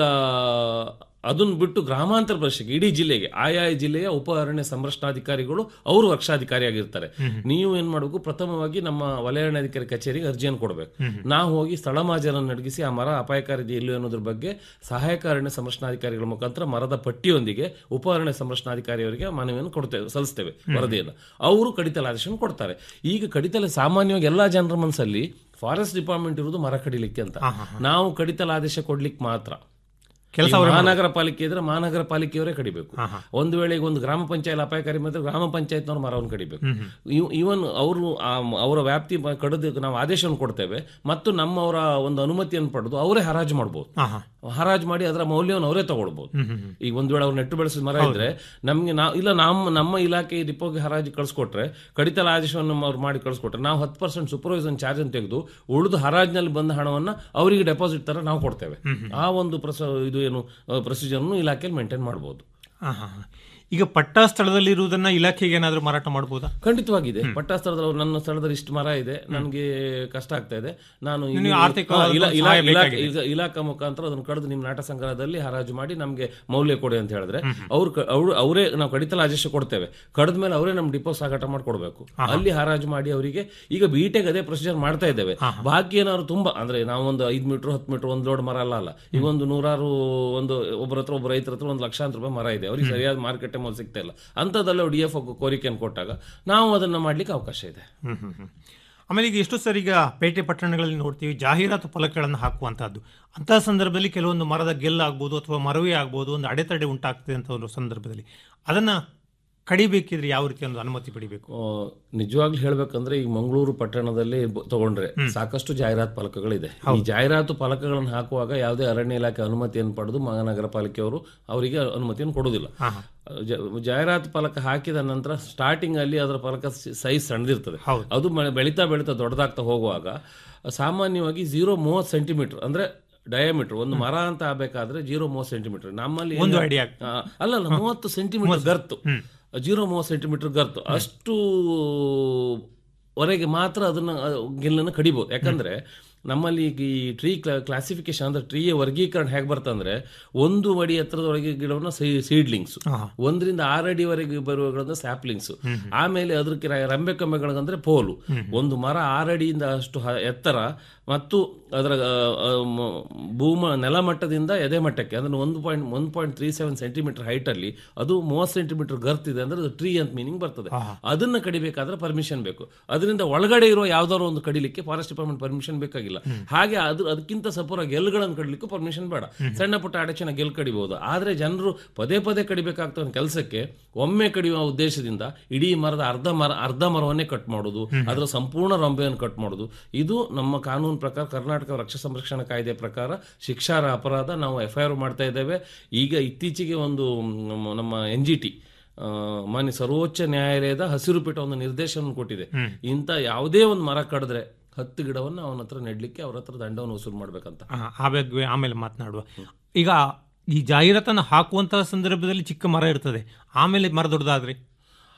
ಅದನ್ನ ಬಿಟ್ಟು ಗ್ರಾಮಾಂತರ ಪ್ರದೇಶಕ್ಕೆ ಇಡೀ ಜಿಲ್ಲೆಗೆ ಆಯಾ ಜಿಲ್ಲೆಯ ಉಪ ಅರಣ್ಯ ಸಂರಕ್ಷಣಾಧಿಕಾರಿಗಳು ಅವರು ವೃಕ್ಷಾಧಿಕಾರಿಯಾಗಿರ್ತಾರೆ ನೀವು ಏನ್ ಮಾಡಬೇಕು ಪ್ರಥಮವಾಗಿ ನಮ್ಮ ವಲಯ ಅರಣ್ಯಾಧಿಕಾರಿ ಕಚೇರಿಗೆ ಅರ್ಜಿಯನ್ನು ಕೊಡಬೇಕು ನಾವು ಹೋಗಿ ಸ್ಥಳ ಮಾಜರನ್ನು ನಡಗಿಸಿ ಆ ಮರ ಅಪಾಯಕಾರಿ ಇದೆ ಇಲ್ಲೋ ಅನ್ನೋದ್ರ ಬಗ್ಗೆ ಸಹಾಯಕ ಅರಣ್ಯ ಸಂರಕ್ಷಣಾಧಿಕಾರಿಗಳ ಮುಖಾಂತರ ಮರದ ಪಟ್ಟಿಯೊಂದಿಗೆ ಉಪ ಅರಣ್ಯ ಸಂರಕ್ಷಣಾಧಿಕಾರಿಯವರಿಗೆ ಮನವಿಯನ್ನು ಕೊಡ್ತೇವೆ ಸಲ್ಲಿಸ್ತೇವೆ ವರದಿಯನ್ನು ಅವರು ಕಡಿತಲ ಆದೇಶವನ್ನು ಕೊಡ್ತಾರೆ ಈಗ ಕಡಿತಲ ಸಾಮಾನ್ಯವಾಗಿ ಎಲ್ಲಾ ಜನರ ಮನಸ್ಸಲ್ಲಿ ಫಾರೆಸ್ಟ್ ಡಿಪಾರ್ಟ್ಮೆಂಟ್ ಇರುವುದು ಮರ ಕಡಿಲಿಕ್ಕೆ ಅಂತ ನಾವು ಕಡಿತಲ ಆದೇಶ ಕೊಡ್ಲಿಕ್ಕೆ ಮಾತ್ರ ಕೆಲಸ ಈ ಅವರೇ ಮಹಾನಗರ ಪಾಲಿಕೆ ಇದ್ರೆ ಮಹಾನಗರ ಪಾಲಿಕೆಯವರೇ ಕಡಿಬೇಕು ಒಂದು ವೇಳೆ ಈಗ ಒಂದು ಗ್ರಾಮ ಪಂಚಾಯತ್ ಅಪಾಯಕಾರಿ ಮಾತ್ರ ಗ್ರಾಮ ಪಂಚಾಯತ್ನವ್ರು ಮರವನ್ನು ಕಡಿಬೇಕು ಇವನ್ ಅವರು ಅವರ ವ್ಯಾಪ್ತಿ ಮ- ಕಡಿದು ನಾವು ಆದೇಶವನ್ನು ಕೊಡ್ತೇವೆ ಮತ್ತು ನಮ್ಮವರ ಒಂದು ಅನುಮತಿಯನ್ನು ಪಡೆದು ಅವರೇ ಹರಾಜು ಮಾಡಬಹುದು ಹರಾಜು ಮಾಡಿ ಅದರ ಮೌಲ್ಯವನ್ನು ಅವರೇ ತಗೊಳ್ಬಹುದು ಈಗ ಒಂದ್ ವೇಳೆ ಅವ್ರು ನೆಟ್ಟು ಬೆಳೆಸಿದ ಮರ ಇದ್ರೆ ನಮ್ಗೆ ನಾವು ಇಲ್ಲ ನಮ್ಮ ನಮ್ಮ ಇಲಾಖೆ ಡಿಪೋಗೆ ಹರಾಜು ಕಳ್ಸಿಕೊಟ್ರೆ ಕಡಿತಲ ಆದೇಶವನ್ನು ಅವ್ರು ಮಾಡಿ ಕಳ್ಸಿಕೊಟ್ರೆ ನಾವು ಹತ್ತು ಪರ್ಸೆಂಟ್ ಸೂಪರ್ವೈಸನ್ ಚಾರ್ಜ್ ಅನ್ನು ತೆಗೆದು ಉಳಿದು ಹರಾಜಿನಲ್ಲಿ ಬಂದ ಹಣವನ್ನ ಅವರಿಗೆ ಡೆಪಾಸಿಟ್ ತರ ನಾವು ಕೊಡ್ತೇವೆ ಆ ಒಂದು ಪ್ರಸ ಇದು ಏನು ಪ್ರೊಸೀಜರ್ ಇಲಾಖೆಯಲ್ಲಿ ಮೇಂಟೈನ್ ಮಾಡಬಹುದು ಆಹಾ. ಈಗ ಪಟ್ಟ ಸ್ಥಳದಲ್ಲಿ ಇರುವುದನ್ನ ಇಲಾಖೆಗೆ ಏನಾದರೂ ಮಾರಾಟ ಮಾಡಬಹುದಾ ಖಂಡಿತವಾಗಿದೆ ಪಟ್ಟ ಸ್ಥಳದಲ್ಲಿ ಅವ್ರು ನನ್ನ ಸ್ಥಳದಲ್ಲಿ ಇಷ್ಟು ಮರ ಇದೆ ನನಗೆ ಕಷ್ಟ ಆಗ್ತಾ ಇದೆ ನಾನು ಇಲ್ಲಿ- ನಿಮಗೆ ಆರ್ಥಿಕವಾದ ಹಾ, ಇಲ್ಲ- ಒಂದು ಇಲ್ಲ- ಸಹಾಯ ಇಲಾಖೆ- ಬೇಕಾಗಿದೆ. ಈಗ ಇಲಾಖಾ ಮುಖಾಂತರ ಅದನ್ನು ಕಳೆದು ನಿಮ್ಮ ನಾಟ ಸಂಗ್ರಹದಲ್ಲಿ ಹರಾಜು ಮಾಡಿ ನಮಗೆ ಮೌಲ್ಯ ಕೊಡಿ ಅಂತ ಹೇಳಿದ್ರೆ ಅವ್ರು ಕ- ಅವ್ರು ಅವರೇ ನಾವು ಕಡಿತಲ ಆದೇಶ ಕೊಡ್ತೇವೆ ಕಡಿದ ಮೇಲೆ ಅವರೇ ನಮ್ಮ ಡಿಪೋ ಸಾಗಾಟ ಮಾಡಿ ಕೊಡಬೇಕು ಅಲ್ಲಿ ಹರಾಜು ಮಾಡಿ ಅವರಿಗೆ ಈಗ ಬಿಟೆಗ್ ಅದೇ ಪ್ರೊಸೀಜರ್ ಮಾಡ್ತಾ ಇದ್ದೇವೆ ಬಾಕಿ ಏನಾದ್ರು ತುಂಬಾ ಅಂದ್ರೆ ನಾವು ಒಂದು ಐದು ಮೀಟರ್ ಹತ್ತು ಮೀಟರ್ ಒಂದು ಲೋಡ್ ಮರ ಅಲ್ಲ ಅಲ್ಲ ಈಗ ಒಂದು ನೂರಾರು ಒಂದು ಒಬ್ಬರ ಹತ್ರ ಒಬ್ಬ ರೈತರ ಹತ್ರ ಒಂದು ಲಕ್ಷಾಂತರ ರೂಪಾಯಿ ಮರ ಇದೆ ಅವ್ರಿಗೆ ಸರಿಯಾದ ಮಾರ್ಕೆಟ್ ಮೌಲ್ಯ ಸಿಗ್ತಾ ಇಲ್ಲ ಅಂಥದ್ದೆಲ್ಲ ಡಿ ಎಫ್ ಕೋರಿಕೆಯನ್ನು ಕೊಟ್ಟಾಗ ನಾವು ಅದನ್ನ ಮಾಡ್ಲಿಕ್ಕೆ ಅವಕಾಶ ಇದೆ ಹ್ಮ್ ಹ್ಮ್ ಹ್ಮ್. ಆಮೇಲೆ ಈಗ ಎಷ್ಟು ಸರಿ ಈಗ ಪೇಟೆ ಪಟ್ಟಣಗಳಲ್ಲಿ ನೋಡ್ತೀವಿ ಜಾಹೀರಾತು ಫಲಕಗಳನ್ನು ಹಾಕುವಂತಹದ್ದು ಅಂತಹ ಸಂದರ್ಭದಲ್ಲಿ ಕೆಲವೊಂದು ಮರದ ಗೆಲ್ಲಾಗ್ಬೋದು ಅಥವಾ ಮರವೇ ಆಗ್ಬೋದು ಒಂದು ಅಡೆತಡೆ ಉಂಟಾಗ್ತದೆ ಅಂತ ಒಂದು ಸಂದರ್ಭದಲ್ಲಿ ಅದನ್ನ ಕಡಿಬೇಕಿದ್ರೆ ಯಾವ ರೀತಿ ಒಂದು ಅನುಮತಿ ಪಡಿಬೇಕು ಆ, ನಿಜವಾಗ್ಲೂ ಹೇಳ್ಬೇಕಂದ್ರೆ ಈ ಮಂಗಳೂರು ಪಟ್ಟಣದಲ್ಲಿ ಬ- ತಗೊಂಡ್ರೆ ಸಾಕಷ್ಟು ಜಾಹೀರಾತು ಫಲಕಗಳಿದೆ ಈ ಜಾಹೀರಾತು ಫಲಕಗಳನ್ನು ಹಾಕುವಾಗ ಯಾವುದೇ ಅರಣ್ಯ ಇಲಾಖೆ ಅನುಮತಿಯನ್ನು ಪಡೆದು ಮಹಾನಗರ ಪಾಲಿಕೆಯವರು ಅವರಿಗೆ ಅನುಮತಿಯನ್ನು ಕೊಡುವುದಿಲ್ಲ ಜ- ಜಾಹೀರಾತು ಫಲಕ ಹಾಕಿದ ನಂತರ ಸ್ಟಾರ್ಟಿಂಗ್ ಅಲ್ಲಿ ಅದರ ಫಲಕ ಸೈಜ್ ಸಣ್ಣದಿರ್ತದೆ ಅದು ಮ- ಬೆಳೀತಾ ಬೆಳೀತಾ ದೊಡ್ಡದಾಗ್ತಾ ಹೋಗುವಾಗ ಸಾಮಾನ್ಯವಾಗಿ ಜೀರೋ ಮೂವತ್ತು ಸೆಂಟಿಮೀಟರ್ ಅಂದ್ರೆ ಡಯಾಮೀಟರ್ ಒಂದು ಮರ ಅಂತ ಆಗಬೇಕಾದ್ರೆ ಜೀರೋ ಮೂವತ್ತು ಸೆಂಟಿಮೀಟರ್ ನಮ್ಮಲ್ಲಿ ಒಂದು ಏನು- ಅಡಿ ಆ, ಅಲ್ಲಲ್ಲ ಮೂವತ್ತು ಸೆಂಟಿಮೀಟರ್ ಗರ್ತು ಜೀರೋ ಮೂವತ್ತು ಸೆಂಟಿಮೀಟರ್ ಗರ್ತು ಅಷ್ಟು ವರೆಗೆ ಮಾತ್ರ ಅದನ್ನ ಆ, ಗೆಲ್ಲನ್ನು ಕಡಿಬಹುದು ಯಾಕಂದ್ರೆ ನಮ್ಮಲ್ಲಿ ಈಗ ಈ ಟ್ರೀ ಕ್ಲಾಸಿಫಿಕೇಶನ್ ಅಂದ್ರೆ ಟ್ರೀಯ ವರ್ಗೀಕರಣ ಹೇಗೆ ಬರ್ತಂದ್ರೆ ಒಂದು ಅಡಿ ಎತ್ತರದೊಳಗೆ ಗಿಡವನ್ನ ಸೀಡ್ಲಿಂಗ್ಸ್ ಒಂದರಿಂದ ಆರು ಅಡಿವರೆಗೆ ಬರುವಗಳನ್ನ ಸ್ಯಾಪ್ಲಿಂಗ್ಸ್ ಆಮೇಲೆ ಅದಕ್ಕೆ ರ- ರೆಂಬೆ ಕೊಂಬೆಗಳಂದ್ರೆ ಪೋಲು ಒಂದು ಮರ ಆರು ಅಡಿಯಿಂದ ಅಷ್ಟು ಹ- ಎತ್ತರ ಮತ್ತು ಅದರ ಆ, ಆ, ಮ- ಭೂಮ ನೆಲಮಟ್ಟದಿಂದ ಎದೆ ಮಟ್ಟಕ್ಕೆ ಅಂದ್ರೆ ಒಂದು point one point three seven centimetre height ಅಲ್ಲಿ ಅದು ಮೂವತ್ತು ಸೆಂಟಿಮೀಟರ್ ಗರ್ತ್ ಇದೆ ಅಂದ್ರೆ ಅದು ಟ್ರೀ ಅಂತ ಮೀನಿಂಗ್ ಬರ್ತದೆ ಅದನ್ನ ಕಡಿಬೇಕಾದ್ರೆ ಪರ್ಮಿಷನ್ ಬೇಕು ಅದರಿಂದ ಒಳಗಡೆ ಇರೋ ಯಾವ್ದಾದ್ರು ಒಂದು ಕಡಿಲಿಕ್ಕೆ ಫಾರೆಸ್ಟ್ ಡಿಪಾರ್ಟ್ಮೆಂಟ್ ಪರ್ಮಿಷನ್ ಬೇಕಾಗಿಲ್ಲ ಹಾಗೆ ಅದು ಅದಕ್ಕಿಂತ ಸಪೂರ ಗೆಲ್ಗಳನ್ನು ಕಡಿಲಿಕ್ಕೂ ಪರ್ಮಿಷನ್ ಬೇಡ ಸಣ್ಣ ಪುಟ್ಟ ಅಡಚಣೆ ಗೆಲ್ ಕಡಿಬಹುದು ಆದ್ರೆ ಜನರು ಪದೇ ಪದೇ ಕಡಿಬೇಕಾಗ್ತದೆ ಕೆಲಸಕ್ಕೆ ಒಮ್ಮೆ ಕಡಿಯುವ ಉದ್ದೇಶದಿಂದ ಇಡೀ ಮರದ ಅರ್ಧ ಮರ ಅರ್ಧ ಮರವನ್ನೇ ಕಟ್ ಮಾಡೋದು ಅದರ ಸಂಪೂರ್ಣ ರಂಬೆಯನ್ನು ಕಟ್ ಮಾಡೋದು ಇದು ನಮ್ಮ ಕಾನೂನು ಪ್ರಕಾರ ಕರ್ನಾಟಕ ವೃಕ್ಷ ಸಂರಕ್ಷಣಾ ಕಾಯ್ದೆ ಪ್ರಕಾರ ಶಿಕ್ಷಾರ್ಹ ಅಪರಾಧ ನಾವು ಎಫ್ ಐ ಆರ್ ಮಾಡ್ತಾ ಇದ್ದೇವೆ ಈಗ ಇತ್ತೀಚೆಗೆ ಒಂದು ಮ್, ನಮ್ಮ ಎನ್ ಜಿ ಟಿ ಮಾನ್ಯ ಸರ್ವೋಚ್ಚ ನ್ಯಾಯಾಲಯದ ಹಸಿರು ಪೀಠ ಒಂದು ನಿರ್ದೇಶನ ಕೊಟ್ಟಿದೆ ಇಂಥ ಯಾವುದೇ ಒಂದು ಮರ ಕಡಿದ್ರೆ ಹತ್ತು ಗಿಡವನ್ನು ಅವನ ಹತ್ರ ನೆಡ್ಲಿಕ್ಕೆ ಅವ್ರ ಹತ್ರ ದಂಡವನ್ನು ವಸೂಲು ಮಾಡ್ಬೇಕಂತ ಆ, ಆ ಬಗ್ಗೆ ಆಮೇಲೆ ಮಾತನಾಡುವ ಈಗ ಈ ಜಾಹೀರಾತನ್ನು ಹಾಕುವಂತಹ ಸಂದರ್ಭದಲ್ಲಿ ಚಿಕ್ಕ ಮರ ಇರ್ತದೆ ಆಮೇಲೆ ಮರ ದೊಡ್ಡದಾದ್ರೆ